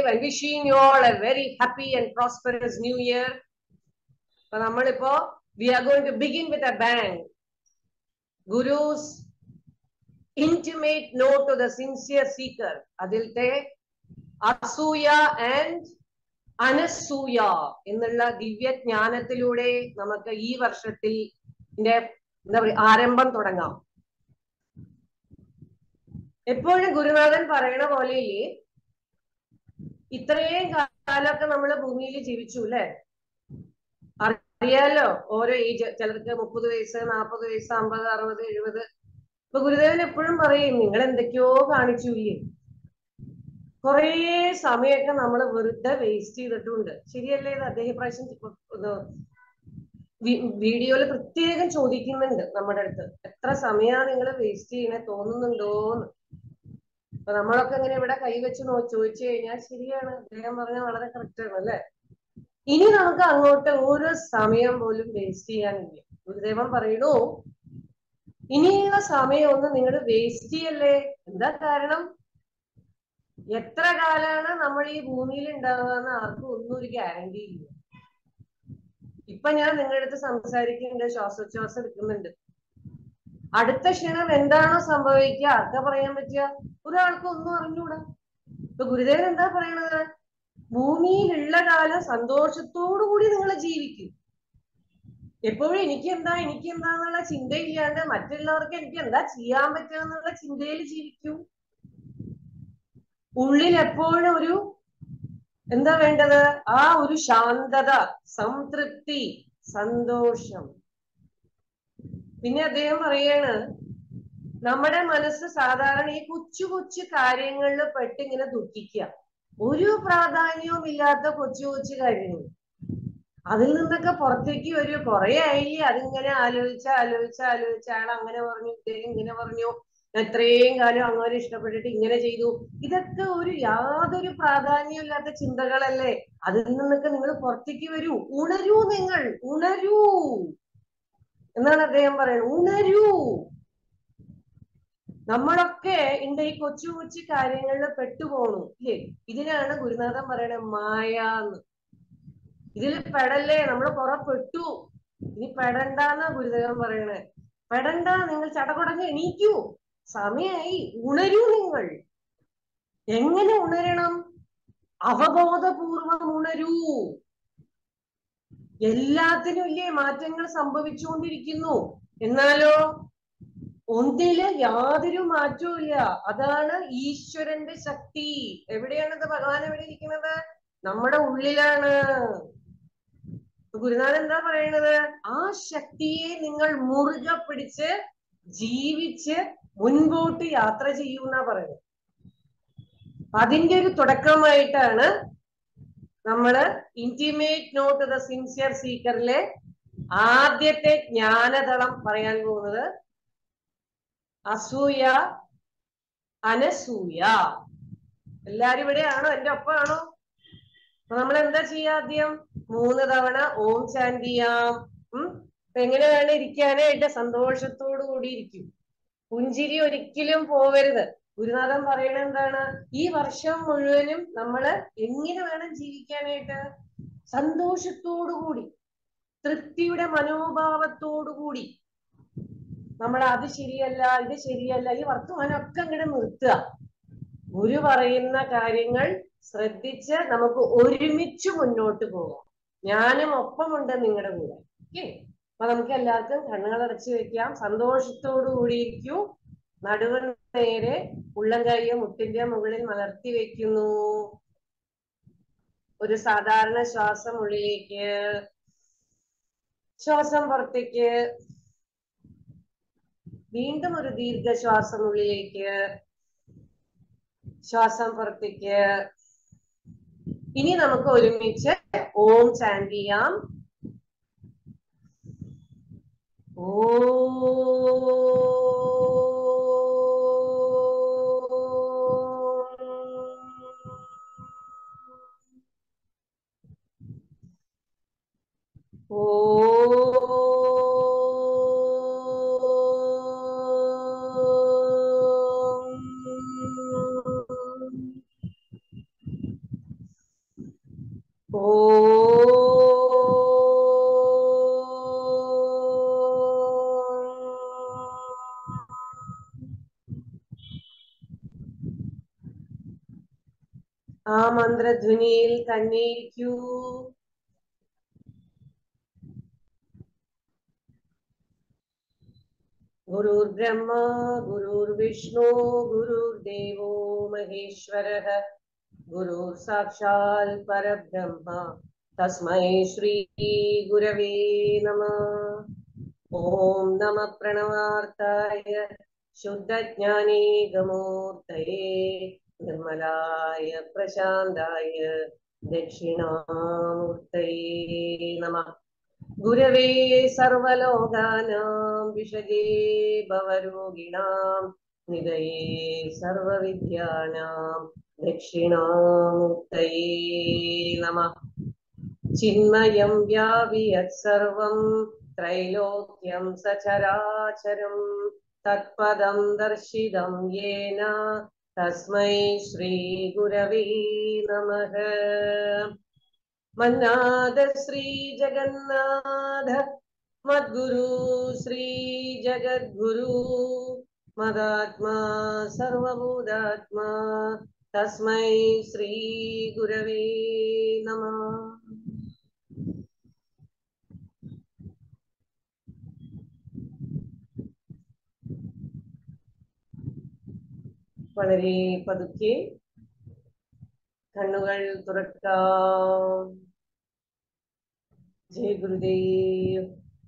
live and wishing you all a very happy and prosperous new year. അപ്പൊ നമ്മളിപ്പോ we are going to begin with a bang. Guru's intimate note to the sincere seeker. അതിലത്തെ അസൂയ and Anasuya എന്നുള്ള ദിവ്യജ്ഞാനത്തിലൂടെ നമുക്ക് ഈ വർഷത്തിൽ എന്താ പറയുക ആരംഭം തുടങ്ങാം എപ്പോഴും ഗുരുനാഥൻ പറയണ പോലെയില്ലേ ഇത്രയും കാലമൊക്കെ നമ്മൾ ഭൂമിയിൽ ജീവിച്ചു അല്ലെ അറിയാലോ ഓരോ ഏജ് ചിലർക്ക് മുപ്പത് വയസ്സ് നാൽപ്പത് വയസ്സ് അമ്പത് അറുപത് എഴുപത് ഇപ്പൊ ഗുരുദേവൻ എപ്പോഴും പറയും നിങ്ങൾ എന്തൊക്കെയോ കാണിച്ചു ഇല്ലേ കുറേ സമയമൊക്കെ നമ്മൾ വെറുതെ വേസ്റ്റ് ചെയ്തിട്ടുണ്ട് ശരിയല്ലേ ഇത് അദ്ദേഹം പ്രാവശ്യം വീഡിയോയിൽ പ്രത്യേകം ചോദിക്കുന്നുണ്ട് നമ്മുടെ അടുത്ത് എത്ര സമയമാണ് നിങ്ങൾ വേസ്റ്റ് ചെയ്യണേ തോന്നുന്നുണ്ടോന്ന് അപ്പൊ നമ്മളൊക്കെ ഇങ്ങനെ ഇവിടെ കൈവച്ച് നോ ചോദിച്ചു കഴിഞ്ഞാൽ ശരിയാണ് അദ്ദേഹം പറഞ്ഞ വളരെ കറക്റ്റ് ആണ് അല്ലെ ഇനി നമുക്ക് അങ്ങോട്ട് ഒരു സമയം പോലും വേസ്റ്റ് ചെയ്യാനില്ല ഗുരുദേവൻ പറയണു ഇനിയുള്ള സമയം ഒന്നും നിങ്ങൾ വേസ്റ്റ് ചെയ്യല്ലേ എന്താ കാരണം എത്ര കാലാണ് നമ്മൾ ഈ ഭൂമിയിൽ ഉണ്ടാവുക ആർക്കും ഒന്നും ഒരു ഗ്യാരണ്ടി ഇല്ല ഇപ്പൊ ഞാൻ നിങ്ങളുടെ അടുത്ത് സംസാരിക്കുന്നുണ്ട് ശ്വാസോച്ഛ്വാസം എടുക്കുന്നുണ്ട് അടുത്ത ക്ഷണം എന്താണോ സംഭവിക്കുക ആർക്കാ പറയാൻ പറ്റുക ഒരാൾക്ക് ഒന്നും അറിഞ്ഞൂടാ ഇപ്പൊ ഗുരുദേവൻ എന്താ പറയണത് ഭൂമിയിലുള്ള കാലം സന്തോഷത്തോടു കൂടി നിങ്ങൾ ജീവിക്കും എപ്പോഴും എനിക്ക് എന്താ എനിക്ക് എന്താന്നുള്ള ചിന്തയില്ലാണ്ട് മറ്റുള്ളവർക്ക് എനിക്ക് എന്താ ചെയ്യാൻ പറ്റുക എന്നുള്ള ചിന്തയിൽ ജീവിക്കൂ ഉള്ളിൽ എപ്പോഴും ഒരു എന്താ വേണ്ടത് ആ ഒരു ശാന്തത സംതൃപ്തി സന്തോഷം പിന്നെ അദ്ദേഹം പറയാണ് നമ്മുടെ മനസ്സ് സാധാരണ ഈ കൊച്ചു കൊച്ചു കാര്യങ്ങളിൽ പെട്ട് ഇങ്ങനെ ദുഃഖിക്കുക ഒരു പ്രാധാന്യവും ഇല്ലാത്ത കൊച്ചു കൊച്ചു കാര്യങ്ങൾ അതിൽ നിന്നൊക്കെ പുറത്തേക്ക് വരൂ കുറെ ആയില്ലേ അതിങ്ങനെ ആലോചിച്ച ആലോചിച്ച ആലോചിച്ച അയാൾ അങ്ങനെ പറഞ്ഞു ഇദ്ദേഹം ഇങ്ങനെ പറഞ്ഞു എത്രയും കാലം അങ്ങനെ ഇഷ്ടപ്പെട്ടിട്ട് ഇങ്ങനെ ചെയ്തു ഇതൊക്കെ ഒരു യാതൊരു പ്രാധാന്യമില്ലാത്ത ചിന്തകളല്ലേ അതിൽ നിന്നൊക്കെ നിങ്ങൾ പുറത്തേക്ക് വരൂ ഉണരൂ നിങ്ങൾ ഉണരൂ എന്നാണ് അദ്ദേഹം പറയുന്നത് ഉണരൂ നമ്മളൊക്കെ ഇന്റെ ഈ കൊച്ചു കൊച്ചു കാര്യങ്ങളിൽ പെട്ടുപോണു ഇല്ലേ ഇതിനാണ് ഗുരുനാഥൻ പറയണത് മായ എന്ന് ഇതിൽ പെടല്ലേ നമ്മൾ കുറെ പെട്ടു ഇനി പെടണ്ടെന്നാ ഗുരുദേവൻ പറയണേ പെടണ്ട നിങ്ങൾ ചടപടങ്ങ് എണീക്കൂ സമയായി ഉണരൂ നിങ്ങൾ എങ്ങനെ ഉണരണം അവബോധപൂർവം ഉണരൂ എല്ലാത്തിനും ഇല്ലേ മാറ്റങ്ങൾ സംഭവിച്ചുകൊണ്ടിരിക്കുന്നു എന്നാലോ ഒന്നില് യാതൊരു മാറ്റവും ഇല്ല അതാണ് ഈശ്വരന്റെ ശക്തി എവിടെയാണ് ഇത് ഭഗവാൻ എവിടെ ഇരിക്കുന്നത് നമ്മുടെ ഉള്ളിലാണ് ഗുരുനാഥൻ എന്താ പറയണത് ആ ശക്തിയെ നിങ്ങൾ മുറുകെ പിടിച്ച് ജീവിച്ച് മുൻപോട്ട് യാത്ര ചെയ്യൂ എന്നാ പറയുന്നത് അതിന്റെ ഒരു തുടക്കമായിട്ടാണ് നമ്മള് ഇന്റിമേറ്റ് നോട്ട് ദ സിൻസിയർ സീക്കറിലെ ആദ്യത്തെ ജ്ഞാനതളം പറയാൻ പോകുന്നത് അസൂയ അനസൂയ എല്ലാരും ഇവിടെയാണോ എന്റെ ഒപ്പമാണോ അപ്പൊ നമ്മൾ എന്താ ചെയ്യാ ആദ്യം മൂന്ന് തവണ ഓം ശാന്തി ചെയ്യാം ഉം അപ്പൊ എങ്ങനെ വേണം ഇരിക്കാനായിട്ട് സന്തോഷത്തോടു കൂടി ഇരിക്കും പുഞ്ചിരി ഒരിക്കലും പോവരുത് ഗുരുനാഥൻ പറയണ എന്താണ് ഈ വർഷം മുഴുവനും നമ്മള് എങ്ങനെ വേണം ജീവിക്കാനായിട്ട് സന്തോഷത്തോടു കൂടി തൃപ്തിയുടെ മനോഭാവത്തോടു കൂടി നമ്മൾ അത് ശരിയല്ല ഇത് ശരിയല്ല ഈ വർത്തമാനമൊക്കെ അങ്ങോട്ട് നിർത്തുക ഗുരു പറയുന്ന കാര്യങ്ങൾ ശ്രദ്ധിച്ച് നമുക്ക് ഒരുമിച്ച് മുന്നോട്ട് പോകാം ഞാനും ഒപ്പമുണ്ട് നിങ്ങളുടെ കൂടെ ഓക്കെ അപ്പൊ നമുക്ക് എല്ലാവർക്കും കണ്ണുകൾ അടച്ചു വെക്കാം സന്തോഷത്തോടു കൂടിയിരിക്കൂ നടുവ് നേരെ ഉള്ളം കൈയും മുട്ടിന്റെ മുകളിൽ മലർത്തി വെക്കുന്നു ഒരു സാധാരണ ശ്വാസം ഉള്ളിലേക്ക് ശ്വാസം പുറത്തേക്ക് വീണ്ടും ഒരു ദീർഘശ്വാസം ഉള്ളിലേക്ക് ശ്വാസം പുറത്തേക്ക് ഇനി നമുക്ക് ഒരുമിച്ച് ഓം ചാൻഡ് ചെയ്യാം ഓ ആ മന്ത്രധ്വനിയിൽ തന്നെ ഇരിക്കൂ ഗുരുർബ്രഹ്മ ഗുരുർവിഷ്ണു ഗുരുർദേവോ മഹേശ്വരः ഗുരുർ സാക്ഷാൽ പരബ്രഹ്മ തസ്മൈ ശ്രീ ഗുരവേ നമ ഓം നമ പ്രണവാർത്തായ ശുദ്ധജ്ഞാനേകമൂർത്തയേ നിർമ്മലായ പ്രശാന്തായ ദക്ഷിണാമൂർത്തയേ നമ ഗുരവേ സർവലോകാനാം വിഷജേ ഭവരോഗിണാം നിധയേ സർവവിദ്യാനാം ദക്ഷിണാമൂർത്തയേ നമ ചിന്മയം വ്യാപി യത്സർവം ത്രൈലോക്യം സചരാചരം തത്പദം ദർശിതം യേന തസ്മൈ ശ്രീ ഗുരവേ നമഃ മന്നാദ ശ്രീ ജഗന്നാഥ മദ്ഗുരു ശ്രീ ജഗദ്ഗുരു മദാത്മാ സർവഭൂതാത്മാ തസ്മൈ ശ്രീ ഗുരവേ നമ വളരെ പതുക്കെ കണ്ണുകൾ തുറക്കാം ജയ് ഗുരുദേവ്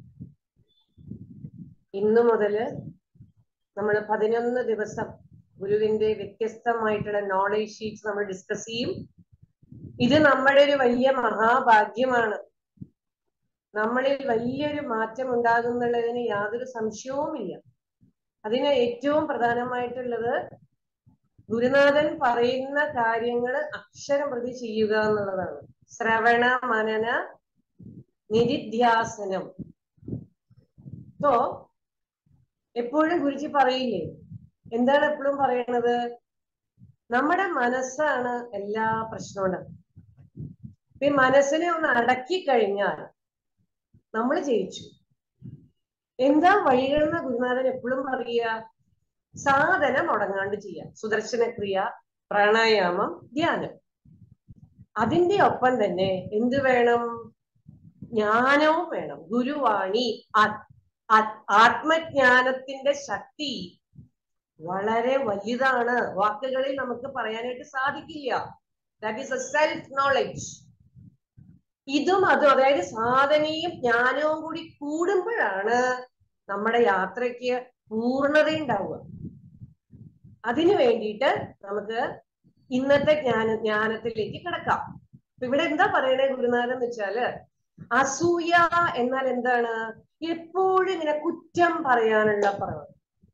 ഇന്നു മുതല് നമ്മൾ പതിനൊന്ന് ദിവസം ഗുരുവിന്റെ വ്യത്യസ്തമായിട്ടുള്ള നോളേജ് ഷീറ്റ്സ് നമ്മൾ ഡിസ്കസ് ചെയ്യും ഇത് നമ്മുടെ ഒരു വലിയ മഹാഭാഗ്യമാണ് നമ്മളിൽ വലിയൊരു മാറ്റം ഉണ്ടാകുന്നുള്ളതിന് യാതൊരു സംശയവുമില്ല അതിന് ഏറ്റവും പ്രധാനമായിട്ടുള്ളത് ഗുരുനാഥൻ പറയുന്ന കാര്യങ്ങൾ അക്ഷരം പ്രതി ചെയ്യുക എന്നുള്ളതാണ് ശ്രവണ മനന നിരിധ്യാസനം ഇപ്പോ എപ്പോഴും ഗുരുജി പറയില്ലേ എന്താണ് എപ്പോഴും പറയണത് നമ്മുടെ മനസ്സാണ് എല്ലാ പ്രശ്നവും ഈ മനസ്സിനെ ഒന്ന് അടക്കി കഴിഞ്ഞാൽ നമ്മൾ ജയിച്ചു എന്താ വഴികളെന്ന ഗുരുനാഥൻ എപ്പോഴും പറയുക സാധന മുടങ്ങാണ്ട് ചെയ്യാം സുദർശന ക്രിയ പ്രാണായാമം ധ്യാനം അതിന്റെ ഒപ്പം തന്നെ എന്ത് വേണം ജ്ഞാനവും വേണം ഗുരുവാണി ആത്മജ്ഞാനത്തിന്റെ ശക്തി വളരെ വലുതാണ് വാക്കുകളിൽ നമുക്ക് പറയാനായിട്ട് സാധിക്കില്ല that is a self knowledge ഇതും അതും അതായത് സാധനയും ജ്ഞാനവും കൂടി കൂടുമ്പോഴാണ് നമ്മുടെ യാത്രയ്ക്ക് പൂർണ്ണത ഉണ്ടാവുക അതിനു വേണ്ടിയിട്ട് നമുക്ക് ഇന്നത്തെ ജ്ഞാന ജ്ഞാനത്തിലേക്ക് കിടക്കാം ഇവിടെ എന്താ പറയണേ ഗുരുനാഥൻ എന്ന് വെച്ചാല് അസൂയ എന്നാൽ എന്താണ് എപ്പോഴും ഇങ്ങനെ കുറ്റം പറയാനുള്ള പ്രവണത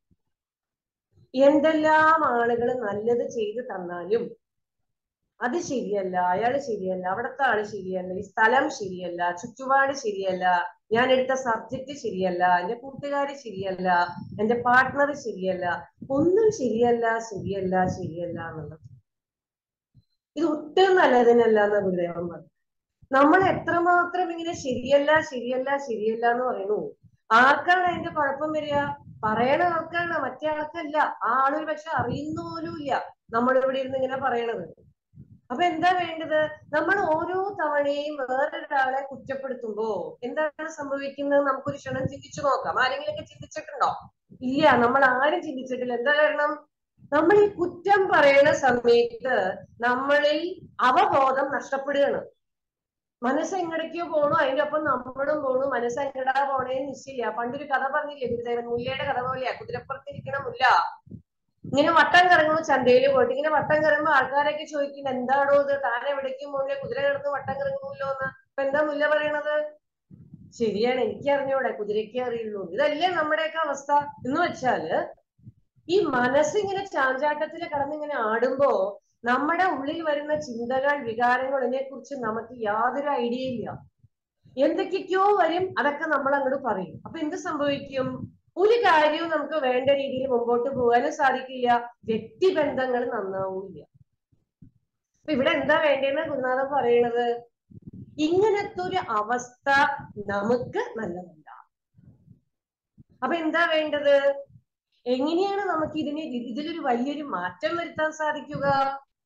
എന്തെല്ലാം ആളുകൾ നല്ലത് ചെയ്തു തന്നാലും അത് ശരിയല്ല അയാൾ ശരിയല്ല അവിടുത്തെ ആള് ശരിയല്ല ഈ സ്ഥലം ശരിയല്ല ചുറ്റുപാട് ശരിയല്ല ഞാൻ എടുത്ത സബ്ജക്റ്റ് ശരിയല്ല എന്റെ കൂട്ടുകാര് ശരിയല്ല എന്റെ പാർട്ട്ണർ ശരിയല്ല ഒന്നും ശരിയല്ല ശരിയല്ല ശരിയല്ല എന്നുള്ളത് ഇത് ഒട്ടും നല്ലതിനല്ല എന്ന് ഗുരുദേവൻ പറഞ്ഞു നമ്മൾ എത്രമാത്രം ഇങ്ങനെ ശരിയല്ല ശരിയല്ല ശരിയല്ല എന്ന് പറയുന്നു ആർക്കാണ് അതിന്റെ കുഴപ്പം വരിക പറയണ ആൾക്കാണ് മറ്റേ ആൾക്കല്ല ആ ആളൊരു പക്ഷെ അറിയുന്ന പോലും ഇല്ല നമ്മൾ ഇവിടെ ഇരുന്ന് ഇങ്ങനെ പറയണത് അപ്പൊ എന്താ വേണ്ടത് നമ്മൾ ഓരോ തവണയും വേറൊരാളെ കുറ്റപ്പെടുത്തുമ്പോ എന്താണ് സംഭവിക്കുന്നത് നമുക്കൊരു ക്ഷണം ചിന്തിച്ചു നോക്കാം ആരെങ്കിലൊക്കെ ചിന്തിച്ചിട്ടുണ്ടോ ഇല്ല നമ്മൾ ആരും ചിന്തിച്ചിട്ടില്ല എന്താ കാരണം നമ്മൾ ഈ കുറ്റം പറയുന്ന സമയത്ത് നമ്മളിൽ അവബോധം നഷ്ടപ്പെടുകയാണ് മനസ്സ് എങ്ങടേക്കോ പോണു അതിന്റെ ഒപ്പം നമ്മളും പോണു മനസ്സ് എങ്ങടാ പോണേന്ന് നിശ്ചയില്ല പണ്ടൊരു കഥ പറഞ്ഞില്ലേ ഗുരുദേവൻ മുല്ലയുടെ കഥ പോലെയാ കുതിരപ്പുറത്തിരിക്കണ മുല്ല ഇങ്ങനെ വട്ടം കറങ്ങുന്നു ചന്തയിൽ പോയിട്ട് ഇങ്ങനെ വട്ടം കറങ്ങുമ്പോ ആൾക്കാരൊക്കെ ചോദിക്കുന്നത് എന്താണോ ഇത് താൻ എവിടേക്കും പോകില്ല കുതിര കിടന്ന് വട്ടം കറങ്ങുമല്ലോ എന്ന് അപ്പൊ എന്താ മുല്ല പറയണത് ശരിയാണ് എനിക്ക് അറിഞ്ഞൂടെ കുതിരയ്ക്ക് അറിയുള്ളൂ ഇതല്ലേ നമ്മുടെയൊക്കെ അവസ്ഥ എന്ന് വെച്ചാല് ഈ മനസ്സിങ്ങനെ ചാഞ്ചാട്ടത്തിൽ കടന്നിങ്ങനെ ആടുമ്പോ നമ്മുടെ ഉള്ളിൽ വരുന്ന ചിന്തകൾ വികാരങ്ങളിനെ കുറിച്ച് നമുക്ക് യാതൊരു ഐഡിയ ഇല്ല എന്തൊക്കെയൊക്കെയോ വരും അതൊക്കെ നമ്മൾ അങ്ങോട്ട് പറയും അപ്പൊ എന്ത് സംഭവിക്കും ഒരു കാര്യവും നമുക്ക് വേണ്ട രീതിയിൽ മുമ്പോട്ട് പോകാനും സാധിക്കില്ല വ്യക്തിബന്ധങ്ങൾ നന്നാവില്ല അപ്പൊ ഇവിടെ എന്താ വേണ്ടതെന്ന് ഗുരുനാഥൻ പറയണത് ഇങ്ങനത്തെ ഒരു അവസ്ഥ നമുക്ക് നല്ലതല്ല അപ്പൊ എന്താ വേണ്ടത് എങ്ങനെയാണ് നമുക്ക് ഇതിനെ ഇതിലൊരു വലിയൊരു മാറ്റം വരുത്താൻ സാധിക്കുക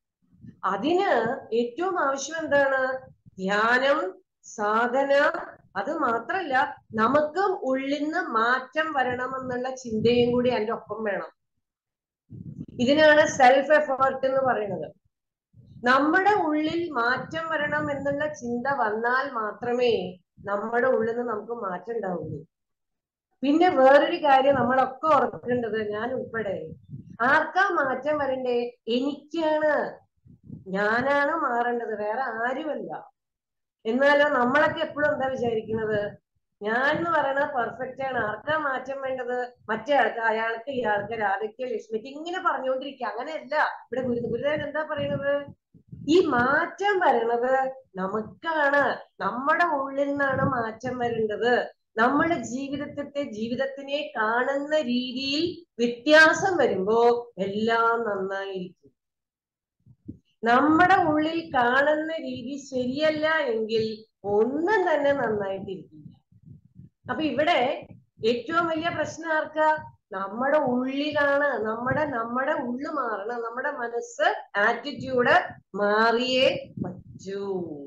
അതിന് ഏറ്റവും ആവശ്യം എന്താണ് ധ്യാനം സാധന അത് മാത്രല്ല നമുക്കും ഉള്ളിൽ നിന്ന് മാറ്റം വരണമെന്നുള്ള ചിന്തയും കൂടി അതിന്റെ ഒപ്പം വേണം ഇതിനാണ് സെൽഫ് എഫേർട്ട് എന്ന് പറയുന്നത് നമ്മുടെ ഉള്ളിൽ മാറ്റം വരണം എന്നുള്ള ചിന്ത വന്നാൽ മാത്രമേ നമ്മുടെ ഉള്ളിൽ നിന്ന് നമുക്ക് മാറ്റം ഉണ്ടാവുള്ളൂ പിന്നെ വേറൊരു കാര്യം നമ്മളൊക്കെ ഓർക്കേണ്ടത് ഞാൻ ഉൾപ്പെടെ ആർക്കാ മാറ്റം വരണ്ടേ എനിക്കാണ് ഞാനാണ് മാറേണ്ടത് വേറെ ആരുമല്ല എന്നാലോ നമ്മളൊക്കെ എപ്പോഴും എന്താ വിചാരിക്കുന്നത് ഞാൻ എന്ന് പറയുന്നത് പെർഫെക്റ്റ് ആണ് ആർക്കാ മാറ്റം വേണ്ടത് മറ്റേ ആൾക്ക് അയാൾക്ക് ഇയാൾക്ക് രാധയ്ക്ക് ലക്ഷ്മിക്ക് ഇങ്ങനെ പറഞ്ഞുകൊണ്ടിരിക്കുക അങ്ങനെയല്ല ഇവിടെ ഗുരു ഗുരുദേവൻ എന്താ പറയുന്നത് ഈ മാറ്റം വരണത് നമുക്കാണ് നമ്മുടെ ഉള്ളിൽ നിന്നാണ് മാറ്റം വരേണ്ടത് നമ്മുടെ ജീവിതത്തെ ജീവിതത്തിനെ കാണുന്ന രീതിയിൽ വ്യത്യാസം വരുമ്പോ എല്ലാം നന്നായിരിക്കും നമ്മുടെ ഉള്ളിൽ കാണുന്ന രീതി ശരിയല്ല എങ്കിൽ ഒന്നും തന്നെ നന്നായിട്ടിരിക്കില്ല അപ്പൊ ഇവിടെ ഏറ്റവും വലിയ പ്രശ്നം ആർക്കാ നമ്മുടെ ഉള്ളിലാണ് നമ്മുടെ നമ്മുടെ ഉള്ളു മാറണം നമ്മുടെ മനസ്സ് ആറ്റിറ്റ്യൂഡ് മാറിയേ പറ്റൂ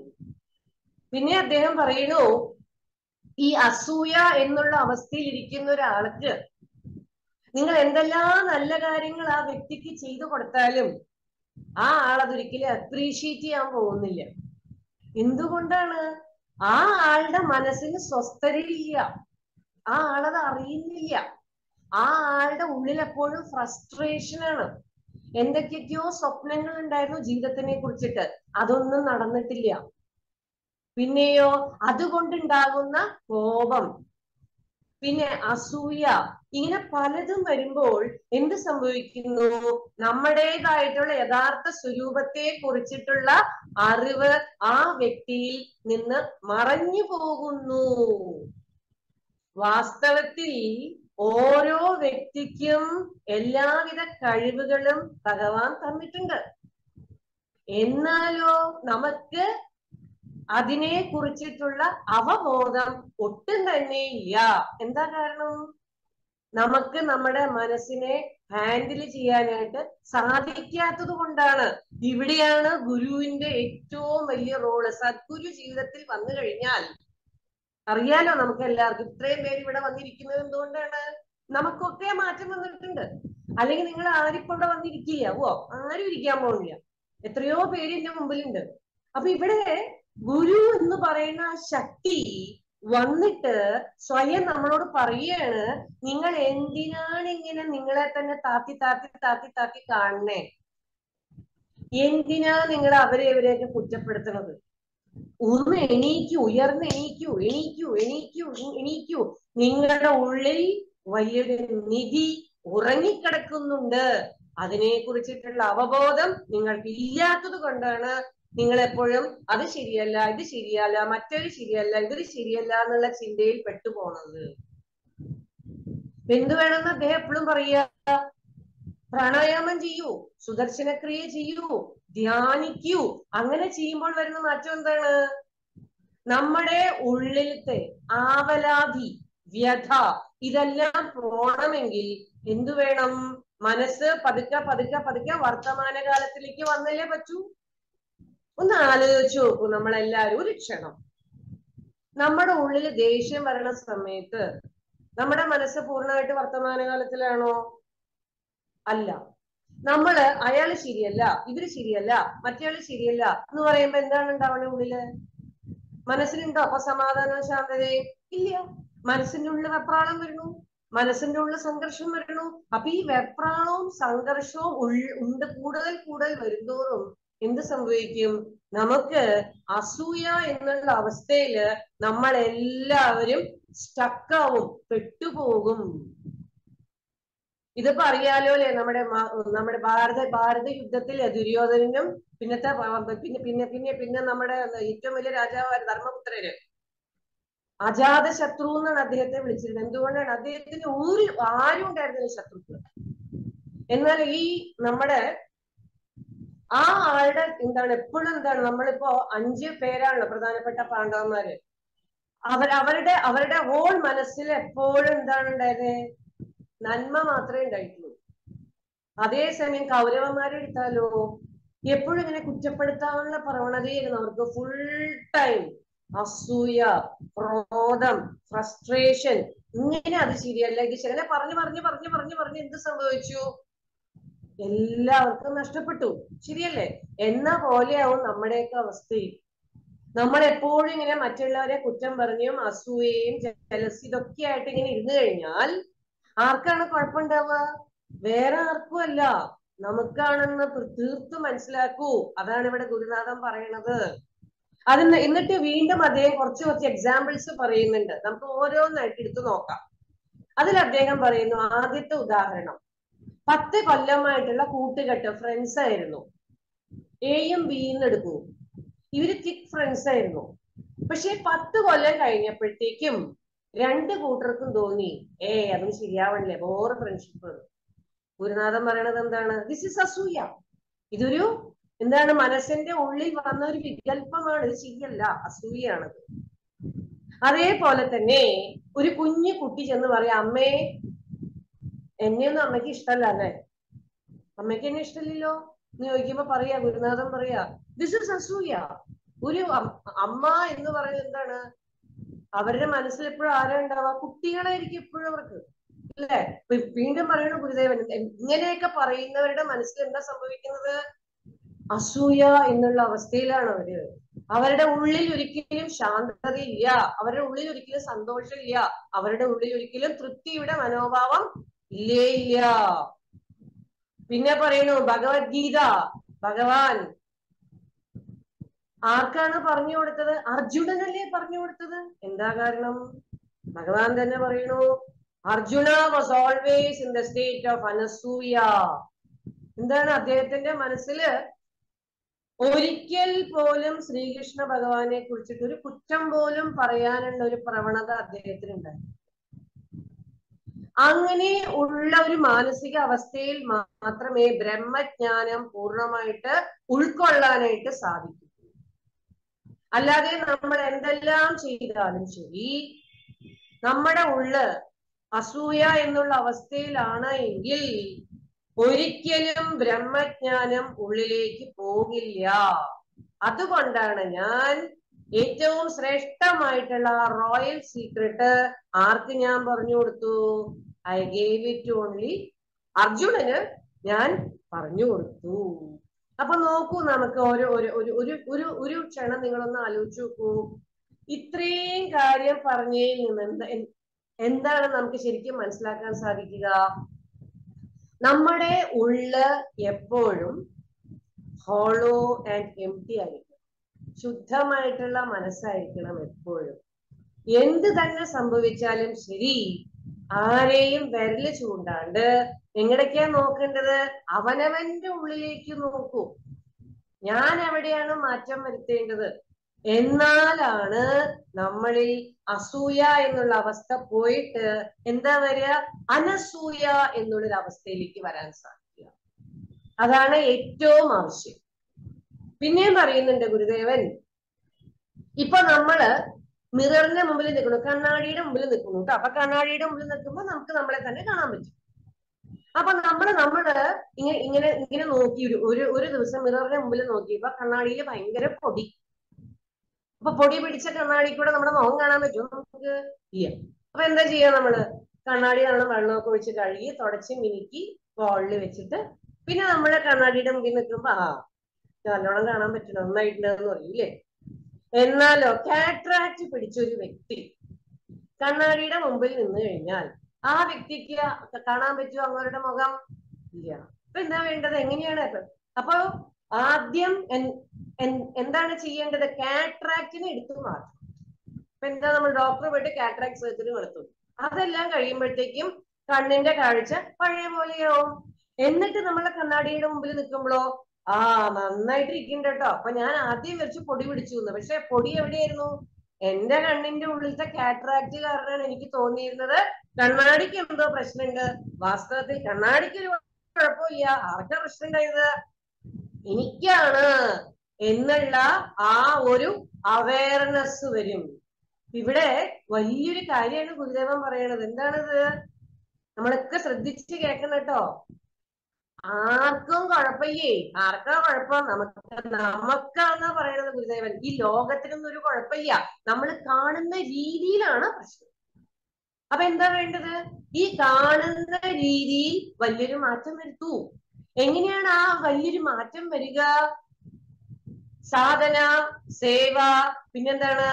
പിന്നെ അദ്ദേഹം പറയുന്നു ഈ അസൂയ എന്നുള്ള അവസ്ഥയിൽ ഇരിക്കുന്ന ഒരാൾക്ക് നിങ്ങൾ എന്തെല്ലാം നല്ല കാര്യങ്ങൾ ആ വ്യക്തിക്ക് ചെയ്തു കൊടുത്താലും ആ ആൾ അതൊരിക്കലും അപ്രീഷിയേറ്റ് ചെയ്യാൻ പോകുന്നില്ല എന്തുകൊണ്ടാണ് ആ ആളുടെ മനസ്സിന് സ്വസ്ഥതയില്ല ആ ആളത് അറിയുന്നില്ല ആ ആളുടെ ഉള്ളിൽ എപ്പോഴും ഫ്രസ്ട്രേഷൻ ആണ് എന്തൊക്കെയൊക്കെയോ സ്വപ്നങ്ങൾ ഉണ്ടായിരുന്നു ജീവിതത്തിനെ കുറിച്ചിട്ട് അതൊന്നും നടന്നിട്ടില്ല പിന്നെയോ അതുകൊണ്ടുണ്ടാകുന്ന കോപം പിന്നെ അസൂയ ഇങ്ങനെ പലതും വരുമ്പോൾ എന്ത് സംഭവിക്കുന്നു നമ്മുടേതായിട്ടുള്ള യഥാർത്ഥ സ്വരൂപത്തെ കുറിച്ചിട്ടുള്ള അറിവ് ആ വ്യക്തിയിൽ നിന്ന് മറഞ്ഞു പോകുന്നു വാസ്തവത്തിൽ ഓരോ വ്യക്തിക്കും എല്ലാവിധ കഴിവുകളും ഭഗവാൻ തന്നിട്ടുണ്ട് എന്നാലോ നമുക്ക് അതിനെ കുറിച്ചിട്ടുള്ള അവബോധം ഒട്ടും തന്നെ ഇല്ല എന്താ കാരണം നമുക്ക് നമ്മുടെ മനസ്സിനെ ഹാൻഡിൽ ചെയ്യാനായിട്ട് സാധിക്കാത്തത് കൊണ്ടാണ് ഇവിടെയാണ് ഗുരുവിന്റെ ഏറ്റവും വലിയ റോള് സദ്ഗുരു ജീവിതത്തിൽ വന്നു കഴിഞ്ഞാൽ അറിയാലോ നമുക്ക് എല്ലാവർക്കും ഇത്രയും പേര് ഇവിടെ വന്നിരിക്കുന്നത് എന്തുകൊണ്ടാണ് നമുക്കൊക്കെ മാറ്റം വന്നിട്ടുണ്ട് അല്ലെങ്കിൽ നിങ്ങൾ ആരിപ്പോ ഇവിടെ വന്നിരിക്കില്ല ഓ ആരും ഇരിക്കാൻ പോകുന്നില്ല എത്രയോ പേര് എന്റെ മുമ്പിലുണ്ട് അപ്പൊ ഇവിടെ ഗുരു എന്ന് പറയുന്ന ആ ശക്തി വന്നിട്ട് സ്വയം നമ്മളോട് പറയാണ് നിങ്ങൾ എന്തിനാണ് ഇങ്ങനെ നിങ്ങളെ തന്നെ താത്തി താത്തി താത്തി താത്തി കാണണേ എന്തിനാ നിങ്ങൾ അവരെ ഇവരെയൊക്കെ കുറ്റപ്പെടുത്തണത് ഒന്ന് എണീക്കൂ ഉയർന്ന് എണീക്കൂ എണീക്കൂ എണീക്കൂ എണീക്കൂ നിങ്ങളുടെ ഉള്ളിൽ വലിയൊരു നിധി ഉറങ്ങിക്കിടക്കുന്നുണ്ട് അതിനെ കുറിച്ചിട്ടുള്ള അവബോധം നിങ്ങൾക്ക് ഇല്ലാത്തത് കൊണ്ടാണ് നിങ്ങൾ എപ്പോഴും അത് ശരിയല്ല ഇത് ശരിയല്ല മറ്റൊരു ശരിയല്ല ഇതൊരു ശരിയല്ല എന്നുള്ള ചിന്തയിൽ പെട്ടുപോണത് എന്ത് വേണമെന്ന് അദ്ദേഹം എപ്പോഴും പറയുക പ്രാണായാമം ചെയ്യൂ സുദർശനക്രിയ ചെയ്യൂ ധ്യാനിക്കൂ അങ്ങനെ ചെയ്യുമ്പോൾ വരുന്ന മാറ്റം എന്താണ് നമ്മുടെ ഉള്ളിലത്തെ ആവലാതി വ്യഥ ഇതെല്ലാം പോണമെങ്കിൽ എന്തു വേണം മനസ്സ് പതുക്കെ പതുക്കെ പതുക്കെ വർത്തമാനകാലത്തിലേക്ക് വന്നല്ലേ പറ്റൂ ഒന്ന് ആലോചിച്ചു നോക്കൂ നമ്മളെല്ലാരും ഒരു ക്ഷണം നമ്മുടെ ഉള്ളിൽ ദേഷ്യം വരണ സമയത്ത് നമ്മുടെ മനസ്സ് പൂർണ്ണമായിട്ട് വർത്തമാനകാലത്തിലാണോ അല്ല നമ്മള് അയാള് ശരിയല്ല ഇവര് ശരിയല്ല മറ്റേയാള് ശരിയല്ല എന്ന് പറയുമ്പോ എന്താണ് ഉണ്ടാവണ ഉള്ളില് മനസ്സിലുണ്ടോ അപ്പൊ സമാധാനവും ശാന്തതയും ഇല്ല മനസ്സിന്റെ ഉള്ളിൽ വെപ്രാളം വരുന്നു മനസ്സിന്റെ ഉള്ളിൽ സംഘർഷം വരണു അപ്പൊ ഈ വെപ്രാളവും സംഘർഷവും ഉൾ- ഉണ്ട് കൂടുതൽ കൂടുതൽ വരുന്തോറും എന്ത് സംഭവിക്കും നമുക്ക് അസൂയ എന്നുള്ള അവസ്ഥയില് നമ്മൾ എല്ലാവരും സ്റ്റക്കാവും പെട്ടുപോകും ഇതിപ്പോ അറിയാലോ അല്ലെ നമ്മുടെ മ- നമ്മുടെ ഭാരത ഭാരത യുദ്ധത്തിൽ ദുര്യോധനനും പിന്നത്തെ പ- പിന്നെ പിന്നെ പിന്നെ പിന്നെ നമ്മുടെ ഏറ്റവും വലിയ രാജാവ് ധർമ്മപുത്രര് അജാത ശത്രു എന്നാണ് അദ്ദേഹത്തെ വിളിച്ചിരുന്നത് എന്തുകൊണ്ടാണ് അദ്ദേഹത്തിന് ഒരു ആരും ഉണ്ടായിരുന്നില്ല ശത്രുക്കൾ എന്നാൽ ഈ നമ്മുടെ ആ ആളുടെ എന്താണ് എപ്പോഴും എന്താണ് നമ്മളിപ്പോ അഞ്ച് പേരാണല്ലോ പ്രധാനപ്പെട്ട പാണ്ഡവന്മാര് അവർ അവരുടെ അവരുടെ ഹോൾ മനസ്സിൽ എപ്പോഴും എന്താണ് ഉണ്ടായത് നന്മ മാത്രമേ ഉണ്ടായിട്ടുള്ളൂ അതേസമയം കൗരവന്മാരെ എടുത്താലോ എപ്പോഴും ഇങ്ങനെ കുറ്റപ്പെടുത്താനുള്ള പ്രവണതയായിരുന്നു അവർക്ക് ഫുൾ ടൈം അസൂയ ക്രോധം ഫ്രസ്ട്രേഷൻ ഇങ്ങനെ അത് ശരിയല്ല ഇത് ശരിയല്ല പറഞ്ഞു പറഞ്ഞു പറഞ്ഞു പറഞ്ഞു പറഞ്ഞു എന്ത് സംഭവിച്ചു എല്ലാവർക്കും നഷ്ടപ്പെട്ടു ശരിയല്ലേ എന്ന പോലെയാവും നമ്മുടെയൊക്കെ അവസ്ഥയും നമ്മൾ എപ്പോഴും ഇങ്ങനെ മറ്റുള്ളവരെ കുറ്റം പറഞ്ഞും അസൂയയും ജലസ് ഇതൊക്കെ ആയിട്ട് ഇങ്ങനെ ഇരുന്ന് കഴിഞ്ഞാൽ ആർക്കാണ് കുഴപ്പമുണ്ടാവുക വേറെ ആർക്കും അല്ല നമുക്കാണെന്ന് തീർത്തും മനസ്സിലാക്കൂ അതാണ് ഇവിടെ ഗുരുനാഥൻ പറയണത് അത് എന്നിട്ട് വീണ്ടും അദ്ദേഹം കുറച്ച് കുറച്ച് എക്സാമ്പിൾസ് പറയുന്നുണ്ട് നമുക്ക് ഓരോന്നായിട്ട് എടുത്തു നോക്കാം അതിൽ അദ്ദേഹം പറയുന്നു ആദ്യത്തെ ഉദാഹരണം പത്ത് കൊല്ലമായിട്ടുള്ള കൂട്ടുകെട്ട് ഫ്രണ്ട്സ് ആയിരുന്നു എയും ബിയും എടുക്കൂ ഇവര് തിക് ഫ്രണ്ട്സ് ആയിരുന്നു പക്ഷെ പത്ത് കൊല്ലം കഴിഞ്ഞപ്പോഴത്തേക്കും രണ്ട് കൂട്ടർക്കും തോന്നി ഏ അതും ശരിയാവണില്ലേ ബോറ് ഫ്രണ്ട്ഷിപ്പ് ഗുരുനാഥൻ പറയണത് എന്താണ് ദിസ് ഇസ് അസൂയ ഇതൊരു എന്താണ് മനസ്സിന്റെ ഉള്ളിൽ വന്ന ഒരു വികല്പമാണ് ഇത് ശരിയല്ല അസൂയാണത് അതേപോലെ തന്നെ ഒരു കുഞ്ഞു കുട്ടി ചെന്ന് പറയാം അമ്മേ എന്നെയൊന്നും അമ്മയ്ക്ക് ഇഷ്ടമല്ല അല്ലേ അമ്മയ്ക്ക് എന്നെ ഇഷ്ടമില്ലല്ലോ എന്ന് ചോദിക്കുമ്പോ പറയാ ഗുരുനാഥൻ പറയാ ദിസ് ഇസ് അസൂയ ഒരു അമ്മ എന്ന് പറയുന്നത് എന്താണ് അവരുടെ മനസ്സിൽ എപ്പോഴും ആരാ ഉണ്ടാവുക കുട്ടികളായിരിക്കും എപ്പോഴും അവർക്ക് അല്ലേ വീണ്ടും പറയണ ഗുരുദേവൻ ഇങ്ങനെയൊക്കെ പറയുന്നവരുടെ മനസ്സിൽ എന്താ സംഭവിക്കുന്നത് അസൂയ എന്നുള്ള അവസ്ഥയിലാണ് അവര് അവരുടെ ഉള്ളിൽ ഒരിക്കലും ശാന്തതയില്ല അവരുടെ ഉള്ളിൽ ഒരിക്കലും സന്തോഷമില്ല അവരുടെ ഉള്ളിൽ ഒരിക്കലും തൃപ്തിയുടെ മനോഭാവം ഇല്ലേ ഇല്ല പിന്നെ പറയുന്നു ഭഗവത്ഗീത ഭഗവാൻ ആർക്കാണ് പറഞ്ഞു കൊടുത്തത് അർജുനനല്ലേ പറഞ്ഞു കൊടുത്തത് എന്താ കാരണം ഭഗവാൻ തന്നെ പറയുന്നു Arjuna was always in the state of anasuya എന്താണ് അദ്ദേഹത്തിന്റെ മനസ്സില് ഒരിക്കൽ പോലും ശ്രീകൃഷ്ണ ഭഗവാനെ കുറിച്ചിട്ട് ഒരു കുറ്റം പോലും പറയാനുള്ള ഒരു പ്രവണത അദ്ദേഹത്തിന് ഉണ്ടായി അങ്ങനെ ഉള്ള ഒരു മാനസിക അവസ്ഥയിൽ മാത്രമേ ബ്രഹ്മജ്ഞാനം പൂർണ്ണമായിട്ട് ഉൾക്കൊള്ളാനായിട്ട് സാധിക്കൂ അല്ലാതെ നമ്മൾ എന്തെല്ലാം ചെയ്താലും ശരി നമ്മുടെ ഉള്ള് അസൂയ എന്നുള്ള അവസ്ഥയിലാണ് എങ്കിൽ ഒരിക്കലും ബ്രഹ്മജ്ഞാനം ഉള്ളിലേക്ക് പോകില്ല അതുകൊണ്ടാണ് ഞാൻ ഏറ്റവും ശ്രേഷ്ഠമായിട്ടുള്ള റോയൽ സീക്രട്ട് ആർക്ക് ഞാൻ പറഞ്ഞു കൊടുത്തു ഐ ഗേവ് ഇറ്റ് ഓൺലി അർജുനന് ഞാൻ പറഞ്ഞു കൊടുത്തു അപ്പൊ നോക്കൂ നമുക്ക് ഒരു ഒരു ഒരു ഒരു ഒരു ഒരു ക്ഷണം നിങ്ങളൊന്ന് ആലോചിച്ച് നോക്കൂ ഇത്രയും കാര്യം പറഞ്ഞതിൽ നിന്ന് എന്താ എന്താണ് നമുക്ക് ശരിക്കും മനസ്സിലാക്കാൻ സാധിക്കുക നമ്മുടെ ഉള്ള് എപ്പോഴും ഹോളോ ആൻഡ് എം ടി ആയിരിക്കും ശുദ്ധമായിട്ടുള്ള മനസ്സായിരിക്കണം എപ്പോഴും എന്ത് തന്നെ സംഭവിച്ചാലും ശരി ആരെയും വിരല് ചൂണ്ടാണ്ട് എങ്ങടൊക്കെയാ നോക്കേണ്ടത് അവനവന്റെ ഉള്ളിലേക്ക് നോക്കൂ ഞാൻ എവിടെയാണ് മാറ്റം വരുത്തേണ്ടത് എന്നാലാണ് നമ്മളിൽ അസൂയ എന്നുള്ള അവസ്ഥ പോയിട്ട് എന്താ വരിക അനസൂയ എന്നുള്ളൊരു അവസ്ഥയിലേക്ക് വരാൻ സാധിക്കുക അതാണ് ഏറ്റവും ആവശ്യം പിന്നെയും പറയുന്നുണ്ട് ഗുരുദേവൻ ഇപ്പൊ നമ്മള് മിററിന്റെ മുമ്പിൽ നിൽക്കുന്നു കണ്ണാടിയുടെ മുമ്പിൽ നിൽക്കുന്നു കേട്ടോ അപ്പൊ കണ്ണാടിയുടെ മുമ്പിൽ നിൽക്കുമ്പോൾ നമുക്ക് നമ്മളെ തന്നെ കാണാൻ പറ്റും അപ്പൊ നമ്മള് നമ്മള് ഇങ്ങനെ ഇങ്ങനെ ഇങ്ങനെ നോക്കി ഒരു ഒരു ഒരു ദിവസം മിററിന്റെ മുമ്പിൽ നോക്കിയപ്പോ കണ്ണാടിയിൽ ഭയങ്കര പൊടി അപ്പൊ പൊടി പിടിച്ച കണ്ണാടി കൂടെ നമ്മുടെ മുഖം കാണാൻ പറ്റുമോ നമുക്ക് ഇല്ല അപ്പൊ എന്താ ചെയ്യാ നമ്മള് കണ്ണാടി നമ്മൾ വെള്ളമൊക്കെ ഒഴിച്ച് കഴുകി തുടച്ച് മിനുക്കി വോളിൽ വെച്ചിട്ട് പിന്നെ നമ്മളെ കണ്ണാടിയുടെ മുമ്പിൽ നിൽക്കുമ്പോ ആ നല്ലോണം കാണാൻ പറ്റും നന്നായിട്ടുണ്ടെന്ന് പറയൂലേ എന്നാലോ കാട്രാക്ട് പിടിച്ച ഒരു വ്യക്തി കണ്ണാടിയുടെ മുമ്പിൽ നിന്ന് കഴിഞ്ഞാൽ ആ വ്യക്തിക്ക് കാണാൻ പറ്റുമോ അങ്ങവരുടെ മുഖം ഇല്ല അപ്പൊ എന്താ വേണ്ടത് എങ്ങനെയാണ് അപ്പൊ ആദ്യം എന്താണ് ചെയ്യേണ്ടത് കാട്രാക്റ്റിനെ എടുത്തു മാറ്റും അപ്പൊ എന്താ നമ്മൾ ഡോക്ടറെ പോയിട്ട് കാട്രാക്ട് സർജറി നടത്തും അതെല്ലാം കഴിയുമ്പോഴത്തേക്കും കണ്ണിന്റെ കാഴ്ച പഴയ പോലെയാവും എന്നിട്ട് നമ്മളെ കണ്ണാടിയുടെ മുമ്പിൽ നിൽക്കുമ്പോഴോ ആ നന്നായിട്ട് ഇരിക്കുന്നുണ്ട് കേട്ടോ അപ്പൊ ഞാൻ ആദ്യം വെച്ച് പൊടി പിടിച്ചു എന്ന് പക്ഷെ പൊടി എവിടെയായിരുന്നു എന്റെ കണ്ണിന്റെ ഉള്ളിലത്തെ കാട്രാക്ട് കാരണമാണ് എനിക്ക് തോന്നിയിരുന്നത് കണ്ണാടിക്ക് എന്തോ പ്രശ്നമുണ്ട് വാസ്തവത്തിൽ കണ്ണാടിക്ക് ഒരു കുഴപ്പമില്ല ആർക്കാ പ്രശ്നം ഉണ്ടായത് എനിക്കാണ് എന്നുള്ള ആ ഒരു അവയർനെസ് വരും ഇവിടെ വലിയൊരു കാര്യമാണ് ഗുരുദേവൻ പറയണത് എന്താണിത് നമ്മളൊക്കെ ശ്രദ്ധിച്ച് കേൾക്കണം കേട്ടോ ആർക്കും കുഴപ്പമില്ലേ ആർക്കാ കുഴപ്പം നമുക്ക് നമുക്കാന്നാ പറയണത് ഗുരുദേവൻ ഈ ലോകത്തിനൊന്നും ഒരു കുഴപ്പമില്ല നമ്മൾ കാണുന്ന രീതിയിലാണ് പ്രശ്നം അപ്പൊ എന്താ വേണ്ടത് ഈ കാണുന്ന രീതിയിൽ വലിയൊരു മാറ്റം വരുത്തൂ എങ്ങനെയാണ് ആ വലിയൊരു മാറ്റം വരിക സാധന സേവ പിന്നെന്താണ്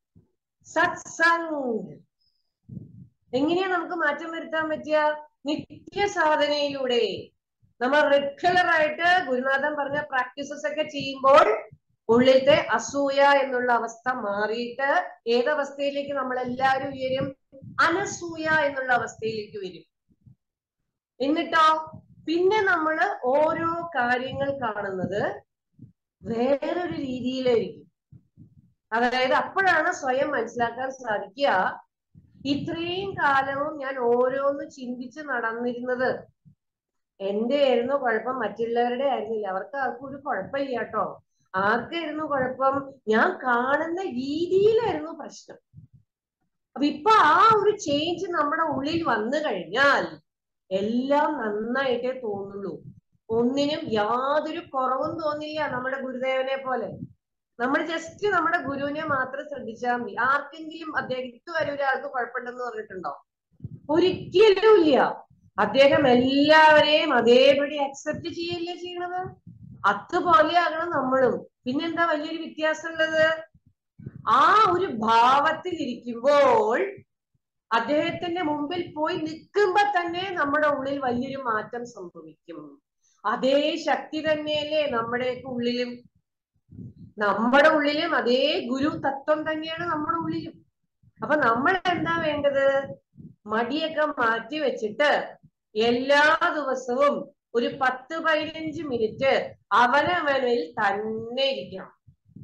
സത്സംഗ് എങ്ങനെയാ നമുക്ക് മാറ്റം വരുത്താൻ പറ്റുക നിത്യ സാധനയിലൂടെ നമ്മൾ റെഗുലർ ആയിട്ട് ഗുരുനാഥൻ പറഞ്ഞ പ്രാക്ടീസസ് ഒക്കെ ചെയ്യുമ്പോൾ ഉള്ളിലത്തെ അസൂയ എന്നുള്ള അവസ്ഥ മാറിയിട്ട് ഏതവസ്ഥയിലേക്ക് നമ്മൾ എല്ലാവരും ഉയരും അനസൂയ എന്നുള്ള അവസ്ഥയിലേക്ക് വരും എന്നിട്ടോ പിന്നെ നമ്മൾ ഓരോ കാര്യങ്ങൾ കാണുന്നത് വേറൊരു രീതിയിലായിരിക്കും അതായത് അപ്പോഴാണ് സ്വയം മനസ്സിലാക്കാൻ സാധിക്കുക ഇത്രയും കാലവും ഞാൻ ഓരോന്ന് ചിന്തിച്ച് നടന്നിരുന്നത് എന്റെ ആയിരുന്നു കുഴപ്പം മറ്റുള്ളവരുടെ ആയിരുന്നില്ല അവർക്ക് ആർക്കും ഒരു കുഴപ്പമില്ല കേട്ടോ ആർക്കായിരുന്നു കുഴപ്പം ഞാൻ കാണുന്ന രീതിയിലായിരുന്നു പ്രശ്നം അപ്പൊ ഇപ്പൊ ആ ഒരു ചേഞ്ച് നമ്മുടെ ഉള്ളിൽ വന്നു കഴിഞ്ഞാൽ എല്ലാം നന്നായിട്ടേ തോന്നുള്ളൂ ഒന്നിനും യാതൊരു കുറവും തോന്നില്ല നമ്മുടെ ഗുരുദേവനെ പോലെ നമ്മൾ ജസ്റ്റ് നമ്മുടെ ഗുരുവിനെ മാത്രം ശ്രദ്ധിച്ചാൽ മതി ആർക്കെങ്കിലും അദ്ദേഹത്ത് വരെ ഒരാൾക്ക് കുഴപ്പമുണ്ടെന്ന് പറഞ്ഞിട്ടുണ്ടോ ഒരിക്കലും ഇല്ല അദ്ദേഹം എല്ലാവരെയും അതേപടി അക്സെപ്റ്റ് ചെയ്യല്ലേ ചെയ്യണത് അതുപോലെയാകണം നമ്മളും പിന്നെന്താ വലിയൊരു വ്യത്യാസം ഉള്ളത് ആ ഒരു ഭാവത്തിൽ ഇരിക്കുമ്പോൾ അദ്ദേഹത്തിന്റെ മുമ്പിൽ പോയി നിൽക്കുമ്പോ തന്നെ നമ്മുടെ ഉള്ളിൽ വലിയൊരു മാറ്റം സംഭവിക്കും അതേ ശക്തി തന്നെയല്ലേ നമ്മുടെയൊക്കെ ഉള്ളിലും നമ്മുടെ ഉള്ളിലും അതേ ഗുരു തത്വം തന്നെയാണ് നമ്മുടെ ഉള്ളിലും അപ്പൊ നമ്മൾ എന്താ വേണ്ടത് മടിയൊക്കെ മാറ്റി വെച്ചിട്ട് എല്ലാ ദിവസവും ഒരു പത്ത് പതിനഞ്ച് മിനിറ്റ് അവനവനിൽ തന്നെ ഇരിക്കണം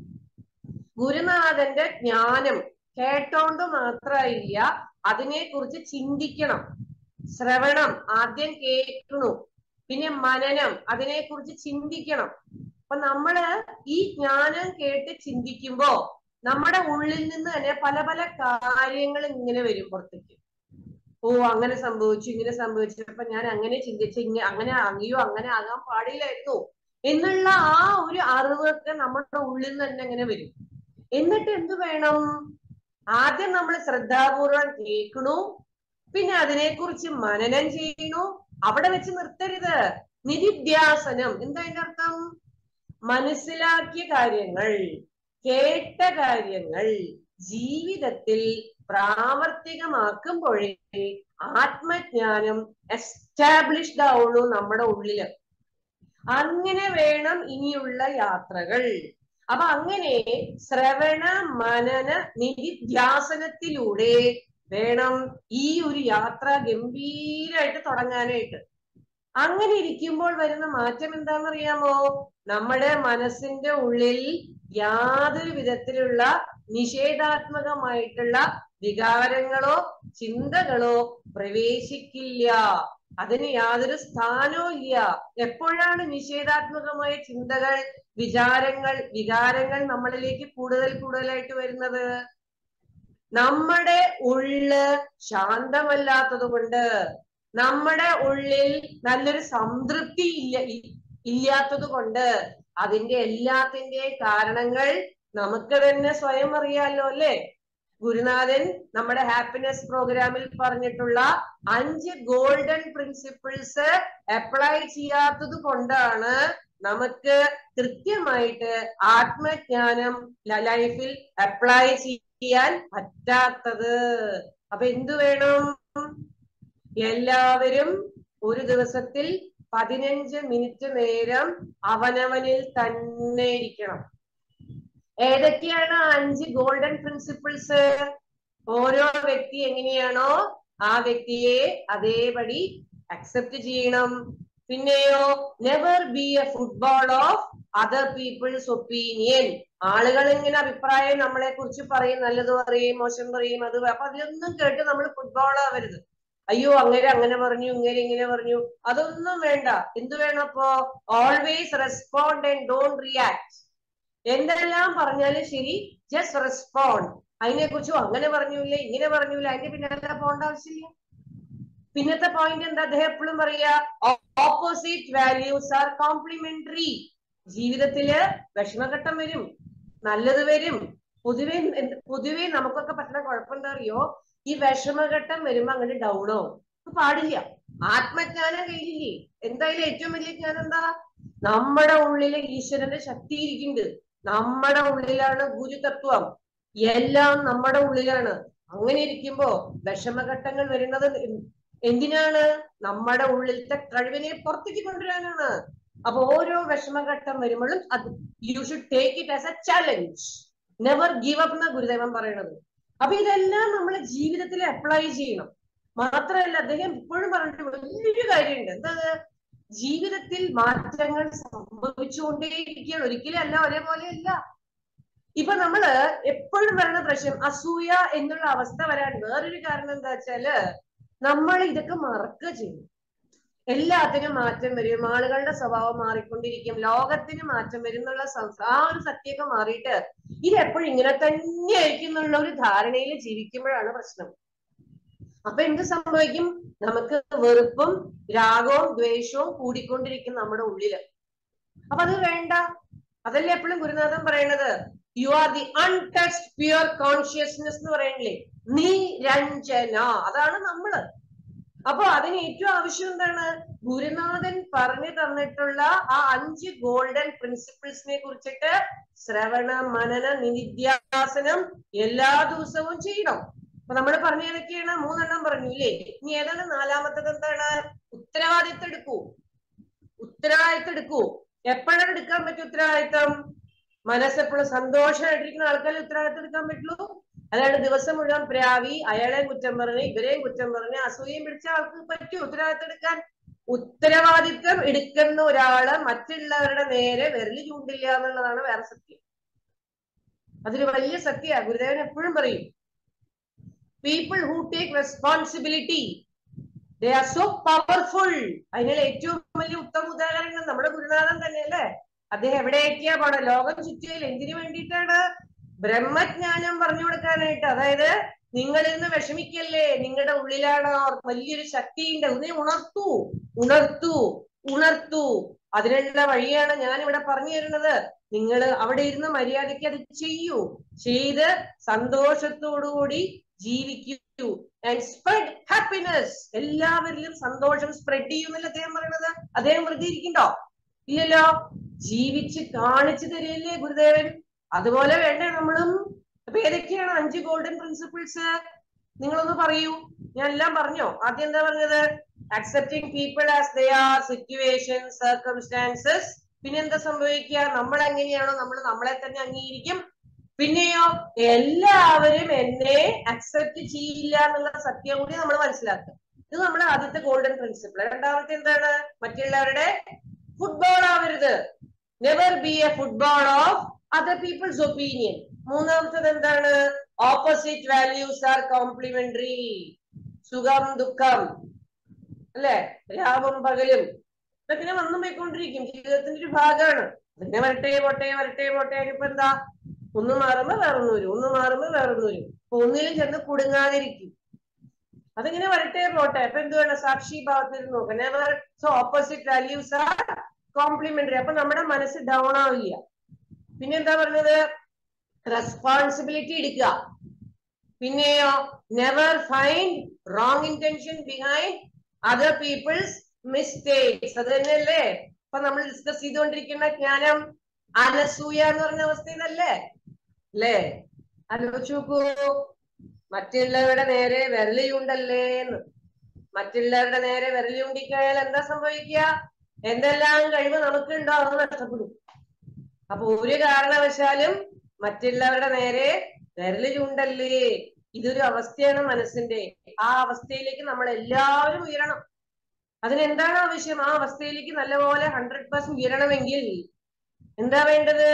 ഗുരുനാഥന്റെ ജ്ഞാനം കേട്ടോണ്ട് മാത്രമില്ല അതിനെക്കുറിച്ച് ചിന്തിക്കണം ശ്രവണം ആദ്യം കേൾക്കണു പിന്നെ മനനം അതിനെക്കുറിച്ച് ചിന്തിക്കണം അപ്പൊ നമ്മള് ഈ ജ്ഞാനം കേട്ട് ചിന്തിക്കുമ്പോ നമ്മുടെ ഉള്ളിൽ നിന്ന് തന്നെ പല പല കാര്യങ്ങൾ ഇങ്ങനെ വരും പുറത്തേക്ക് ഓ അങ്ങനെ സംഭവിച്ചു ഇങ്ങനെ സംഭവിച്ചു അപ്പൊ ഞാൻ അങ്ങനെ ചിന്തിച്ചു ഇങ്ങനെ അങ്ങനെ അയ്യോ അങ്ങനെ ആകാൻ പാടില്ലായിരുന്നു എന്നുള്ള ആ ഒരു അറിവൊക്കെ നമ്മുടെ ഉള്ളിൽ നിന്ന് തന്നെ അങ്ങനെ വരും എന്നിട്ട് എന്ത് വേണം ആദ്യം നമ്മൾ ശ്രദ്ധാപൂർവം കേൾക്കണു പിന്നെ അതിനെക്കുറിച്ച് മനനം ചെയ്യണു അവിടെ വെച്ച് നിർത്തരുത് നിധിധ്യാസനം എന്താ അതിന്റെ അർത്ഥം മനസ്സിലാക്കിയ കാര്യങ്ങൾ കേട്ട കാര്യങ്ങൾ ജീവിതത്തിൽ പ്രാവർത്തികമാക്കുമ്പോഴേ ആത്മജ്ഞാനം എസ്റ്റാബ്ലിഷ്ഡ് ആവുള്ളൂ നമ്മുടെ ഉള്ളില് അങ്ങനെ വേണം ഇനിയുള്ള യാത്രകൾ അപ്പൊ അങ്ങനെ ശ്രവണ മനന നിധിധ്യാസനത്തിലൂടെ വേണം ഈ ഒരു യാത്ര ഗംഭീരായിട്ട് തുടങ്ങാനായിട്ട് അങ്ങനെ ഇരിക്കുമ്പോൾ വരുന്ന മാറ്റം എന്താണെന്നറിയാമോ നമ്മുടെ മനസ്സിന്റെ ഉള്ളിൽ യാതൊരു വിധത്തിലുള്ള നിഷേധാത്മകമായിട്ടുള്ള വികാരങ്ങളോ ചിന്തകളോ പ്രവേശിക്കില്ല അതിന് യാതൊരു സ്ഥാനവും ഇല്ല എപ്പോഴാണ് നിഷേധാത്മകമായ ചിന്തകൾ വിചാരങ്ങൾ വികാരങ്ങൾ നമ്മളിലേക്ക് കൂടുതൽ കൂടുതലായിട്ട് വരുന്നത് നമ്മുടെ ഉള്ള് ശാന്തമല്ലാത്തത് കൊണ്ട് നമ്മുടെ ഉള്ളിൽ നല്ലൊരു സംതൃപ്തി ഇല്ല ഇല്ലാത്തത് കൊണ്ട് അതിന്റെ എല്ലാത്തിന്റെ കാരണങ്ങൾ നമുക്ക് തന്നെ സ്വയം അറിയാലോ അല്ലേ ഗുരുനാഥൻ നമ്മുടെ ഹാപ്പിനെസ് പ്രോഗ്രാമിൽ പറഞ്ഞിട്ടുള്ള അഞ്ച് ഗോൾഡൻ പ്രിൻസിപ്പിൾസ് അപ്ലൈ ചെയ്യാത്തത് കൊണ്ടാണ് നമുക്ക് കൃത്യമായിട്ട് ആത്മജ്ഞാനം ലൈഫിൽ അപ്ലൈ ചെയ്യാൻ പറ്റാത്തത് അപ്പൊ എന്തു വേണം എല്ലാവരും ഒരു ദിവസത്തിൽ പതിനഞ്ച് മിനിറ്റ് നേരം അവനവനിൽ തന്നെ ഇരിക്കണം ഏതൊക്കെയാണ് അഞ്ച് ഗോൾഡൻ പ്രിൻസിപ്പിൾസ് ഓരോ വ്യക്തി എങ്ങനെയാണോ ആ വ്യക്തിയെ അതേപടി അക്സെപ്റ്റ് ചെയ്യണം പിന്നെയോ never be a football of other people's opinion ആളുകൾ ഇങ്ങനെ അഭിപ്രായം നമ്മളെ കുറിച്ച് പറയും നല്ലത് പറയും മോശം പറയും അത് അപ്പൊ അതിലൊന്നും കേട്ട് നമ്മൾ ഫുട്ബോൾ ആവരുത് അയ്യോ അങ്ങനെ അങ്ങനെ പറഞ്ഞു ഇങ്ങനെ ഇങ്ങനെ പറഞ്ഞു അതൊന്നും വേണ്ട എന്ത് വേണം അപ്പോ always respond and don't react എന്തെല്ലാം പറഞ്ഞാലും ശരി ജസ്റ്റ് റെസ്പോണ്ട് അതിനെ കുറിച്ച് അങ്ങനെ പറഞ്ഞില്ല ഇങ്ങനെ പറഞ്ഞില്ല അതിന്റെ പിന്നാലെ പോകേണ്ട ആവശ്യമില്ല പിന്നത്തെ പോയിന്റ് എന്താ അദ്ദേഹം എപ്പോഴും പറയാ opposite opposite values are complementary ജീവിതത്തില് വിഷമഘട്ടം വരും നല്ലത് വരും പൊതുവെ എന്ത്- പൊതുവെ നമുക്കൊക്കെ പറ്റുന്ന കുഴപ്പം എന്താ അറിയോ ഈ വിഷമഘട്ടം വരുമ്പോ അങ്ങോട്ട് ഡൗൺ ആവും അത് പാടില്ല ആത്മജ്ഞാനം കയ്യിലില്ലേ എന്തായാലും ഏറ്റവും വലിയ ജ്ഞാനം എന്താ നമ്മുടെ ഉള്ളില് ഈശ്വരന്റെ ശക്തി ഇരിക്കുന്നുണ്ട് നമ്മുടെ ഉള്ളിലാണ് ഗുരുതത്വം എല്ലാം നമ്മുടെ ഉള്ളിലാണ് അങ്ങനെ ഇരിക്കുമ്പോ വിഷമഘട്ടങ്ങൾ വരുന്നത് എന്ത്- എന്തിനാണ് നമ്മുടെ ഉള്ളിലത്തെ കഴിവിനെ പുറത്തേക്ക് കൊണ്ടുവരാനാണ് അപ്പൊ ഓരോ വിഷമഘട്ടം വരുമ്പോഴും അത് you should take it as a challenge never give up എന്ന ഗുരുദേവൻ പറയണത് അപ്പൊ ഇതെല്ലാം നമ്മൾ ജീവിതത്തിൽ അപ്ലൈ ചെയ്യണം മാത്രമല്ല അദ്ദേഹം ഇപ്പോഴും പറഞ്ഞിട്ട് വലിയൊരു കാര്യമുണ്ട് എന്താ അത്? ജീവിതത്തിൽ മാറ്റങ്ങൾ സംഭവിച്ചുകൊണ്ടേയിരിക്കുകയാണ് ഒരിക്കലും അല്ല ഒരേപോലെ അല്ല ഇപ്പൊ നമ്മള് എപ്പോഴും വരുന്ന പ്രശ്നം അസൂയ എന്നുള്ള അവസ്ഥ വരാൻ വേറൊരു കാരണം എന്താ വെച്ചാല് നമ്മൾ ഇതൊക്കെ മറക്കുക ചെയ്യും എല്ലാത്തിനും മാറ്റം വരും ആളുകളുടെ സ്വഭാവം മാറിക്കൊണ്ടിരിക്കും ലോകത്തിന് മാറ്റം വരും എന്നുള്ള സംസ- ആ ഒരു സത്യമൊക്കെ മാറിയിട്ട് ഇത് എപ്പോഴും ഇങ്ങനെ തന്നെയായിരിക്കും എന്നുള്ള ഒരു ധാരണയിൽ ജീവിക്കുമ്പോഴാണ് പ്രശ്നം അപ്പൊ എന്ത് സംഭവിക്കും നമുക്ക് വെറുപ്പും രാഗവും ദ്വേഷവും കൂടിക്കൊണ്ടിരിക്കും നമ്മുടെ ഉള്ളില് അപ്പൊ അത് വേണ്ട അതല്ലേ എപ്പോഴും ഗുരുനാഥൻ പറയണത് you are the untouched pure consciousness എന്ന് പറയണില്ലേ നിരഞ്ജന അതാണ് നമ്മള് അപ്പൊ അതിന് ഏറ്റവും ആവശ്യം എന്താണ് ഗുരുനാഥൻ പറഞ്ഞു തന്നിട്ടുള്ള ആ അഞ്ച് ഗോൾഡൻ പ്രിൻസിപ്പിൾസിനെ കുറിച്ചിട്ട് ശ്രവണ മനന നിനിധ്യാസനം എല്ലാ ദിവസവും ചെയ്യണം അപ്പൊ നമ്മൾ പറഞ്ഞ ഏതൊക്കെയാണ് മൂന്നെണ്ണം പറഞ്ഞു ഇല്ലേ ഇനി ഏതാണ് നാലാമത്തത് എന്താണ് ഉത്തരവാദിത്വം എടുക്കൂ ഉത്തരവാദിത്വം എടുക്കൂ എപ്പോഴാണ് എടുക്കാൻ പറ്റും ഉത്തരവാദിത്വം മനസ്സെപ്പോഴും സന്തോഷമായിട്ടിരിക്കുന്ന ആൾക്കാരെ ഉത്തരവാദിത്വം എടുക്കാൻ പറ്റുള്ളൂ അതായത് ദിവസം മുഴുവൻ പ്രാവി അയാളെ കുറ്റം പറഞ്ഞ് ഇവരെയും കുറ്റം പറഞ്ഞ് അസൂയയും പിടിച്ച ആൾക്ക് പറ്റൂ ഉത്തരവാദിത്വം എടുക്കാൻ ഉത്തരവാദിത്വം എടുക്കുന്ന ഒരാള് മറ്റുള്ളവരുടെ നേരെ വിരല് ചൂണ്ടില്ല എന്നുള്ളതാണ് വേറെ സത്യം അതൊരു വലിയ സത്യ ഗുരുദേവൻ എപ്പോഴും പറയും people who take responsibility they are so powerful അതിനുള്ള ഏറ്റവും വലിയ ഉത്തമ ഉദാഹരണം നമ്മുടെ ഗുരുനാഥൻ തന്നെയല്ലേ അദ്ദേഹം എവിടെയൊക്കെയാ പോണേ ലോകം ചുറ്റിയിൽ എന്തിനു വേണ്ടിയിട്ടാണ് ബ്രഹ്മജ്ഞാനം പറഞ്ഞു കൊടുക്കാനായിട്ട് അതായത് നിങ്ങൾ ഇന്ന് വിഷമിക്കല്ലേ നിങ്ങളുടെ ഉള്ളിലാണ് ആ വലിയൊരു ശക്തിയുണ്ട് ഇതിനെ ഉണർത്തൂ ഉണർത്തൂ ഉണർത്തൂ അതിനുള്ള വഴിയാണ് ഞാൻ ഇവിടെ പറഞ്ഞു തരുന്നത് നിങ്ങൾ അവിടെ ഇരുന്ന് മര്യാദയ്ക്ക് അത് ചെയ്യൂ ചെയ്ത് സന്തോഷത്തോടുകൂടി ജീവിക്കൂ ആൻഡ് സ്പ്രെഡ് ഹാപ്പിനെസ് എല്ലാവരിലും സന്തോഷം സ്പ്രെഡ് ചെയ്യുന്നല്ലേ അദ്ദേഹം പറയണത് അദ്ദേഹം വെറുതെ ഇരിക്കണ്ടോ ഇല്ലല്ലോ ജീവിച്ച് കാണിച്ചു തരികയല്ലേ ഗുരുദേവൻ അതുപോലെ വേണ്ടേ നമ്മളും അപ്പൊ ഏതൊക്കെയാണ് അഞ്ച് ഗോൾഡൻ പ്രിൻസിപ്പിൾസ് നിങ്ങളൊന്ന് പറയൂ ഞാൻ എല്ലാം പറഞ്ഞോ ആദ്യം എന്താ പറഞ്ഞത് accepting people as they are situation circumstances പിന്നെ എന്താ സംഭവിക്കുക നമ്മൾ എങ്ങനെയാണോ നമ്മൾ നമ്മളെ തന്നെ അംഗീകരിക്കും പിന്നെയോ എല്ലാവരും എന്നെ അക്സെപ്റ്റ് ചെയ്യില്ല എന്നുള്ള സത്യം കൂടി നമ്മൾ മനസ്സിലാക്കുക ഇത് നമ്മുടെ ആദ്യത്തെ ഗോൾഡൻ പ്രിൻസിപ്പിൾ രണ്ടാമത്തെ എന്താണ് മറ്റുള്ളവരുടെ ഫുട്ബോൾ ആവരുത് never be a football of other people's opinion മൂന്നാമത്തത് എന്താണ് ഓപ്പോസിറ്റ് വാല്യൂസ് ആർ കോംപ്ലിമെന്ററി സുഖം ദുഃഖം അല്ലെ രാവും പകലും ഇതൊക്കെ ഇങ്ങനെ വന്നു പോയിക്കൊണ്ടിരിക്കും ജീവിതത്തിന്റെ ഒരു ഭാഗമാണ് പിന്നെ വരട്ടെ പോട്ടെ വരട്ടെ പോട്ടെ ഇപ്പൊ എന്താ ഒന്ന് മാറുമ്പോ വേറൊന്നു വരും ഒന്ന് മാറുമ്പോ വേറൊന്നു വരും അപ്പൊ ഒന്നിലും ചെന്ന് കുടുങ്ങാതിരിക്കും അതിങ്ങനെ വരട്ടെ പോട്ടെ അപ്പൊ എന്ത് വേണം സാക്ഷി ഭാവത്തിൽ നോക്കാം never so opposite values are complementary അപ്പൊ നമ്മുടെ മനസ്സ് ഡൗൺ ആവില്ല പിന്നെ എന്താ പറഞ്ഞത് റെസ്പോൺസിബിലിറ്റി എടുക്കുക പിന്നെയോ never find wrong intention behind other people's mistakes അത് തന്നെയല്ലേ ഇപ്പൊ നമ്മൾ ഡിസ്കസ് ചെയ്തുകൊണ്ടിരിക്കുന്ന ജ്ഞാനം അനസൂയ എന്ന് പറഞ്ഞ അവസ്ഥയിലല്ലേ അല്ലേ ആലോചിച്ച് നോക്കൂ മറ്റുള്ളവരുടെ നേരെ വിരല് ചൂണ്ടല്ലേ എന്ന് മറ്റുള്ളവരുടെ നേരെ വിരല് ചൂണ്ടിക്കഴിഞ്ഞാൽ എന്താ സംഭവിക്കുക എന്തെല്ലാം കഴിവ് നമുക്കുണ്ടോ അത് നഷ്ടപ്പെടും അപ്പൊ ഒരു കാരണവശാലും മറ്റുള്ളവരുടെ നേരെ വിരല് ചൂണ്ടല്ലേ ഇതൊരു അവസ്ഥയാണ് മനസ്സിന്റെ ആ അവസ്ഥയിലേക്ക് നമ്മൾ എല്ലാവരും ഉയരണം അതിനെന്താണ് ആവശ്യം ആ അവസ്ഥയിലേക്ക് നല്ലപോലെ ഹൺഡ്രഡ് പെർസെന്റ് ഉയരണമെങ്കിൽ എന്താ വേണ്ടത്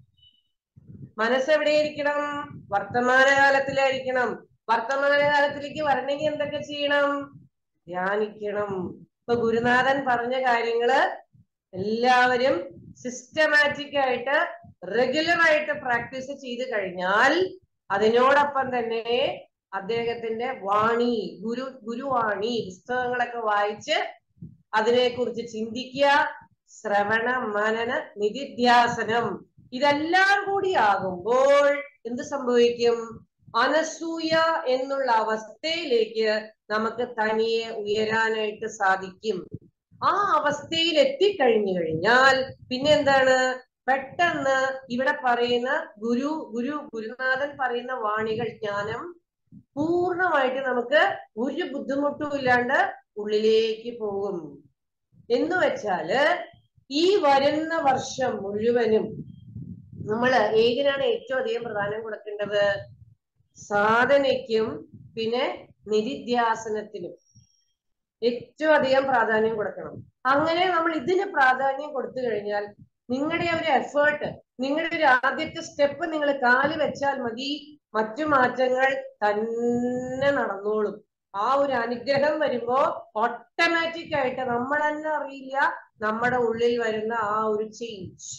മനസ്സെവിടെയിരിക്കണം വർത്തമാനകാലത്തിലായിരിക്കണം വർത്തമാനകാലത്തിലേക്ക് വരണമെങ്കിൽ എന്തൊക്കെ ചെയ്യണം ധ്യാനിക്കണം ഇപ്പൊ ഗുരുനാഥൻ പറഞ്ഞ കാര്യങ്ങള് എല്ലാവരും സിസ്റ്റമാറ്റിക് ആയിട്ട് റെഗുലർ ആയിട്ട് പ്രാക്ടീസ് ചെയ്ത് കഴിഞ്ഞാൽ അതിനോടൊപ്പം തന്നെ അദ്ദേഹത്തിന്റെ വാണി ഗുരു ഗുരുവാണി പുസ്തകങ്ങളൊക്കെ വായിച്ച് അതിനെക്കുറിച്ച് ചിന്തിക്കുക ശ്രവണ മനന നിധിധ്യാസനം ഇതെല്ലാം കൂടി ആകുമ്പോൾ എന്ത് സംഭവിക്കും അനസൂയ എന്നുള്ള അവസ്ഥയിലേക്ക് നമുക്ക് തനിയെ ഉയരാനായിട്ട് സാധിക്കും ആ അവസ്ഥയിൽ എത്തിക്കഴിഞ്ഞു കഴിഞ്ഞാൽ പിന്നെ എന്താണ് പെട്ടെന്ന് ഇവിടെ പറയുന്ന ഗുരു ഗുരു ഗുരുനാഥൻ പറയുന്ന വാണികൾ ജ്ഞാനം പൂർണ്ണമായിട്ട് നമുക്ക് ഒരു ബുദ്ധിമുട്ടും ഇല്ലാണ്ട് ഉള്ളിലേക്ക് പോകും എന്ന് വെച്ചാല് ഈ വരുന്ന വർഷം മുഴുവനും നമ്മൾ ഏതിനാണ് ഏറ്റവും അധികം പ്രാധാന്യം കൊടുക്കേണ്ടത് സാധനയ്ക്കും പിന്നെ നിരിധ്യാസനത്തിനും ഏറ്റവും അധികം പ്രാധാന്യം കൊടുക്കണം അങ്ങനെ നമ്മൾ ഇതിന് പ്രാധാന്യം കൊടുത്തു കഴിഞ്ഞാൽ നിങ്ങളുടെ ഒരു എഫേർട്ട് നിങ്ങളുടെ ഒരു ആദ്യത്തെ സ്റ്റെപ്പ് നിങ്ങൾ കാല് വെച്ചാൽ മതി മറ്റു മാറ്റങ്ങൾ തന്നെ നടന്നോളും ആ ഒരു അനുഗ്രഹം വരുമ്പോ ഓട്ടോമാറ്റിക് ആയിട്ട് നമ്മൾ തന്നെ അറിയില്ല നമ്മുടെ ഉള്ളിൽ വരുന്ന ആ ഒരു ചേഞ്ച്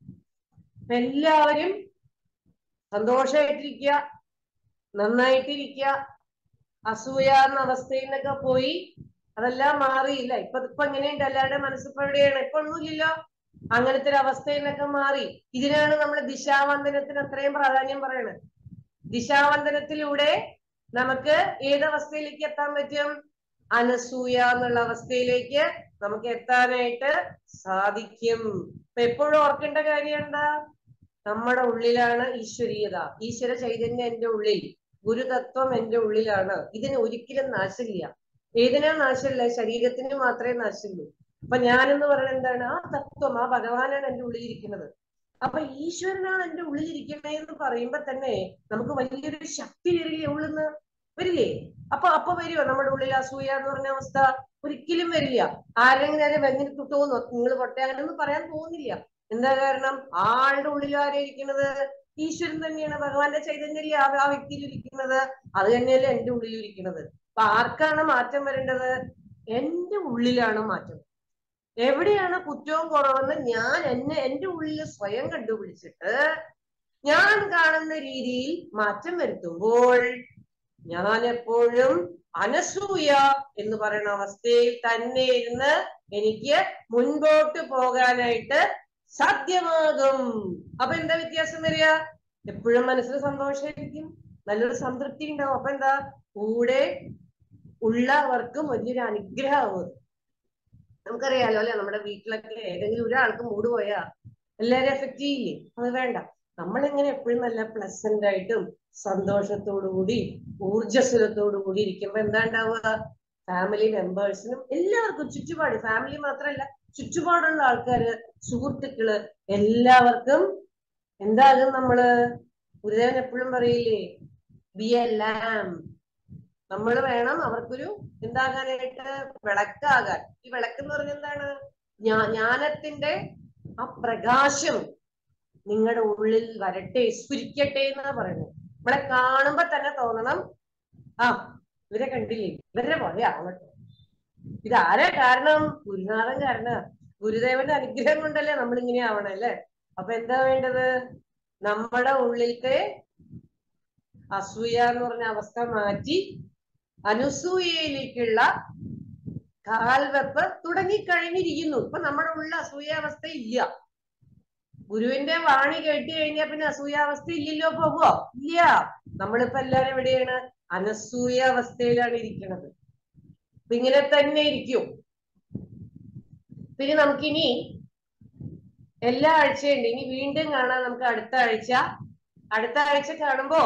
എല്ലാവരും സന്തോഷമായിട്ടിരിക്കുക നന്നായിട്ടിരിക്കുക അസൂയ എന്ന അവസ്ഥയിൽ നിന്നൊക്കെ പോയി അതെല്ലാം മാറിയില്ല ഇപ്പൊ ഇപ്പൊ എങ്ങനെയുണ്ട് എല്ലാവരുടെ മനസ്സിപ്പോ എവിടെയാണ് ഇപ്പൊ ഒന്നുമില്ലല്ലോ അങ്ങനത്തെ ഒരു അവസ്ഥയിൽ നിന്നൊക്കെ മാറി ഇതിനാണ് നമ്മൾ ദിശാവന്ദനത്തിന് അത്രയും പ്രാധാന്യം പറയണത് ദിശാവന്ദനത്തിലൂടെ നമുക്ക് ഏതവസ്ഥയിലേക്ക് എത്താൻ പറ്റും അനസൂയ എന്നുള്ള അവസ്ഥയിലേക്ക് നമുക്ക് എത്താനായിട്ട് സാധിക്കും ഇപ്പൊ എപ്പോഴും ഓർക്കേണ്ട കാര്യം എന്താ നമ്മുടെ ഉള്ളിലാണ് ഈശ്വരീയത ഈശ്വര ചൈതന്യം എന്റെ ഉള്ളിൽ ഗുരുതത്വം എന്റെ ഉള്ളിലാണ് ഇതിന് ഒരിക്കലും നാശമില്ല ഏതിനാ നാശമില്ല ശരീരത്തിന് മാത്രമേ നാശമുള്ളൂ അപ്പൊ ഞാനെന്ന് പറയുന്നത് എന്താണ് ആ തത്വം ആ ഭഗവാനാണ് എന്റെ ഉള്ളിലിരിക്കുന്നത് അപ്പൊ ഈശ്വരനാണ് എന്റെ ഉള്ളിലിരിക്കണേ എന്ന് പറയുമ്പോ തന്നെ നമുക്ക് വലിയൊരു ശക്തി വരില്ലേ ഉള്ളിന്ന് വരില്ലേ അപ്പൊ അപ്പൊ വരുമോ നമ്മുടെ ഉള്ളിൽ അസൂയ എന്ന് പറഞ്ഞ അവസ്ഥ ഒരിക്കലും വരില്ല ആരെങ്കിലും നേരെ വെങ്ങനെ കിട്ടുമോ നിങ്ങൾ പൊട്ടേ അങ്ങനെയൊന്നും പറയാൻ തോന്നില്ല എന്താ കാരണം ആളുടെ ഉള്ളിൽ ആരാ ഇരിക്കുന്നത് ഈശ്വരൻ തന്നെയാണ് ഭഗവാന്റെ ചൈതന്യല്ലേ ആ ആ വ്യക്തിയിൽ ഇരിക്കുന്നത് അത് തന്നെയല്ലേ എന്റെ ഉള്ളിൽ ഇരിക്കുന്നത് അപ്പൊ ആർക്കാണ് മാറ്റം വരേണ്ടത് എന്റെ ഉള്ളിലാണ് മാറ്റം എവിടെയാണ് കുറ്റവും കുറവെന്ന് ഞാൻ എന്നെ എന്റെ ഉള്ളിൽ സ്വയം കണ്ടുപിടിച്ചിട്ട് ഞാൻ കാണുന്ന രീതിയിൽ മാറ്റം വരുത്തുമ്പോൾ ഞാൻ എപ്പോഴും അനസൂയ എന്ന് പറയുന്ന അവസ്ഥയിൽ തന്നെ ഇരുന്ന് എനിക്ക് മുൻപോട്ട് പോകാനായിട്ട് സാധ്യമാകും അപ്പൊ എന്താ വ്യത്യാസം വരിക എപ്പോഴും മനസ്സിൽ സന്തോഷമായിരിക്കും നല്ലൊരു സംതൃപ്തി ഉണ്ടാവും അപ്പൊ എന്താ കൂടെ ഉള്ളവർക്കും വലിയൊരു അനുഗ്രഹമാവും നമുക്കറിയാലോ അല്ലെ നമ്മുടെ വീട്ടിലൊക്കെ ഏതെങ്കിലും ഒരാൾക്ക് മൂട് പോയാ എല്ലാരും എഫക്ട് ചെയ്യില്ലേ അത് വേണ്ട നമ്മളിങ്ങനെ എപ്പോഴും നല്ല പ്ലസന്റ് ആയിട്ടും സന്തോഷത്തോടു കൂടി ഊർജസ്വലത്തോടു കൂടി ഇരിക്കുമ്പോ എന്താ ഉണ്ടാവുക ഫാമിലി മെമ്പേഴ്സിനും എല്ലാവർക്കും ചുറ്റുപാട് ഫാമിലി മാത്രമല്ല ചുറ്റുപാടുള്ള ആൾക്കാര് സുഹൃത്തുക്കള് എല്ലാവർക്കും എന്താകും നമ്മള് ഗുരുദേവൻ എപ്പോഴും പറയില്ലേ ബി എ ലാം നമ്മൾ വേണം അവർക്കൊരു എന്താകാനായിട്ട് വിളക്കാകാൻ ഈ വിളക്ക് എന്ന് പറഞ്ഞ എന്താണ് ജ്ഞാ- ജ്ഞാനത്തിന്റെ ആ പ്രകാശം നിങ്ങളുടെ ഉള്ളിൽ വരട്ടെ സ്ഫുരിക്കട്ടെ എന്നാ പറയുന്നത് നമ്മളെ കാണുമ്പോ തന്നെ തോന്നണം ആ ഇവരെ കണ്ടില്ലേ ഇവരുടെ പോലെ ആവട്ടെ ഇതാരാ കാരണം ഗുരുനാഥൻ കാരണ ഗുരുദേവന്റെ അനുഗ്രഹം കൊണ്ടല്ലേ നമ്മൾ ഇങ്ങനെ ആവണം അല്ലേ അപ്പൊ എന്താ വേണ്ടത് നമ്മുടെ ഉള്ളിലത്തെ അസൂയ എന്ന് പറഞ്ഞ അവസ്ഥ മാറ്റി അനുസൂയയിലേക്കുള്ള കാൽവെപ്പ് തുടങ്ങിക്കഴിഞ്ഞിരിക്കുന്നു ഇപ്പൊ നമ്മുടെ ഉള്ള അസൂയാവസ്ഥ ഇല്ല ഗുരുവിന്റെ വാണി കേട്ട് കഴിഞ്ഞാൽ പിന്നെ അസൂയാവസ്ഥ ഇല്ലല്ലോ പോകുമോ ഇല്ല നമ്മളിപ്പോ എല്ലാരും എവിടെയാണ് അനസൂയ അവസ്ഥയിലാണ് ഇരിക്കുന്നത് അപ്പൊ ഇങ്ങനെ തന്നെ ഇരിക്കും പിന്നെ നമുക്കിനി എല്ലാ ആഴ്ചയുണ്ട് ഇനി വീണ്ടും കാണാം നമുക്ക് അടുത്ത ആഴ്ച അടുത്ത ആഴ്ച കാണുമ്പോ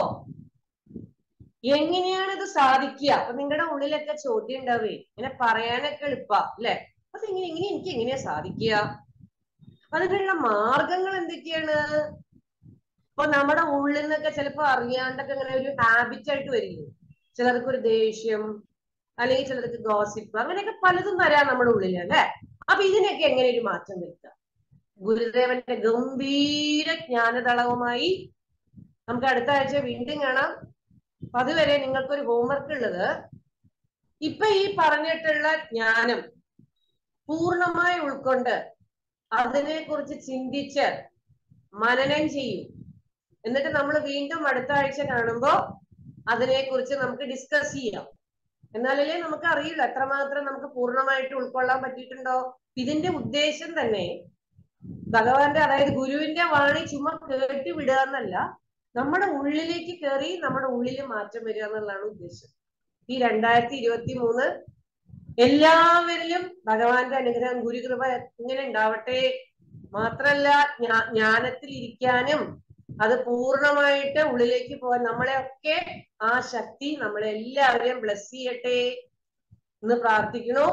എങ്ങനെയാണ് ഇത് സാധിക്കുക അപ്പൊ നിങ്ങളുടെ ഉള്ളിലൊക്കെ ചോദ്യം ഉണ്ടാവേ ഇങ്ങനെ പറയാനൊക്കെ എളുപ്പാ അല്ലെ അപ്പൊ ഇങ്ങനെ ഇങ്ങനെ എനിക്ക് എങ്ങനെയാ സാധിക്കുക അതിനുള്ള മാർഗങ്ങൾ എന്തൊക്കെയാണ് ഇപ്പൊ നമ്മുടെ ഉള്ളിൽ നിന്നൊക്കെ ചിലപ്പോ അറിയാണ്ടൊക്കെ ഇങ്ങനെ ഒരു ഹാബിറ്റ് ആയിട്ട് വരില്ലേ ചിലർക്ക് ഒരു ദേഷ്യം അല്ലെങ്കിൽ ചിലർക്ക് ഗോസിപ്പ് അങ്ങനെയൊക്കെ പലതും വരാം നമ്മുടെ ഉള്ളിൽ അല്ലെ അപ്പൊ ഇതിനൊക്കെ എങ്ങനെ ഒരു മാറ്റം വരുത്താം ഗുരുദേവന്റെ ഗംഭീര ജ്ഞാനതളവുമായി നമുക്ക് അടുത്ത ആഴ്ച വീണ്ടും കാണാം അപ്പൊ അതുവരെ നിങ്ങൾക്കൊരു ഹോംവർക്ക് ഉള്ളത് ഇപ്പൊ ഈ പറഞ്ഞിട്ടുള്ള ജ്ഞാനം പൂർണ്ണമായി ഉൾക്കൊണ്ട് അതിനെ കുറിച്ച് ചിന്തിച്ച് മനനം ചെയ്യും എന്നിട്ട് നമ്മൾ വീണ്ടും അടുത്ത ആഴ്ച കാണുമ്പോ അതിനെ കുറിച്ച് നമുക്ക് ഡിസ്കസ് ചെയ്യാം എന്നാലല്ലേ നമുക്ക് അറിയില്ല എത്രമാത്രം നമുക്ക് പൂർണ്ണമായിട്ട് ഉൾക്കൊള്ളാൻ പറ്റിയിട്ടുണ്ടോ ഇതിന്റെ ഉദ്ദേശം തന്നെ ഭഗവാന്റെ അതായത് ഗുരുവിന്റെ വാണി ചുമ്മാ കേട്ടി വിടുക എന്നല്ല നമ്മുടെ ഉള്ളിലേക്ക് കയറി നമ്മുടെ ഉള്ളിൽ മാറ്റം വരിക എന്നുള്ളതാണ് ഉദ്ദേശം ഈ രണ്ടായിരത്തി ഇരുപത്തി മൂന്ന് എല്ലാവരിലും ഭഗവാന്റെ അനുഗ്രഹം ഗുരുകൃപ ഇങ്ങനെ ഉണ്ടാവട്ടെ മാത്രല്ല ജ്ഞാ- ജ്ഞാനത്തിൽ ഇരിക്കാനും അത് പൂർണ്ണമായിട്ട് ഉള്ളിലേക്ക് പോകാൻ നമ്മളെയൊക്കെ ആ ശക്തി നമ്മളെ എല്ലാവരെയും ബ്ലസ് ചെയ്യട്ടെ എന്ന് പ്രാർത്ഥിക്കണു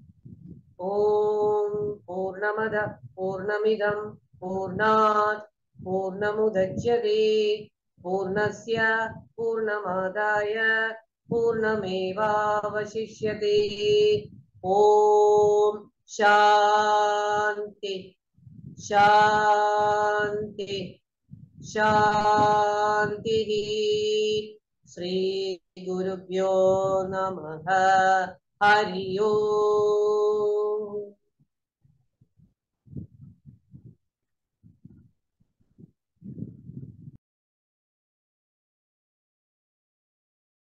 ഓം പൂർണ്ണമത പൂർണ്ണമിതം പൂർണ്ണാത് പൂർണ്ണമുദച്യതേ പൂർണ്ണസ്യ പൂർണ്ണമാദായ പൂർണ്ണമേവാവശിഷ്യത്തെ ഓം ശാന്തി ശാന്തി ശാന്തി ശ്രീ ഗുരുഭ്യോ നമ ഹരി ഓം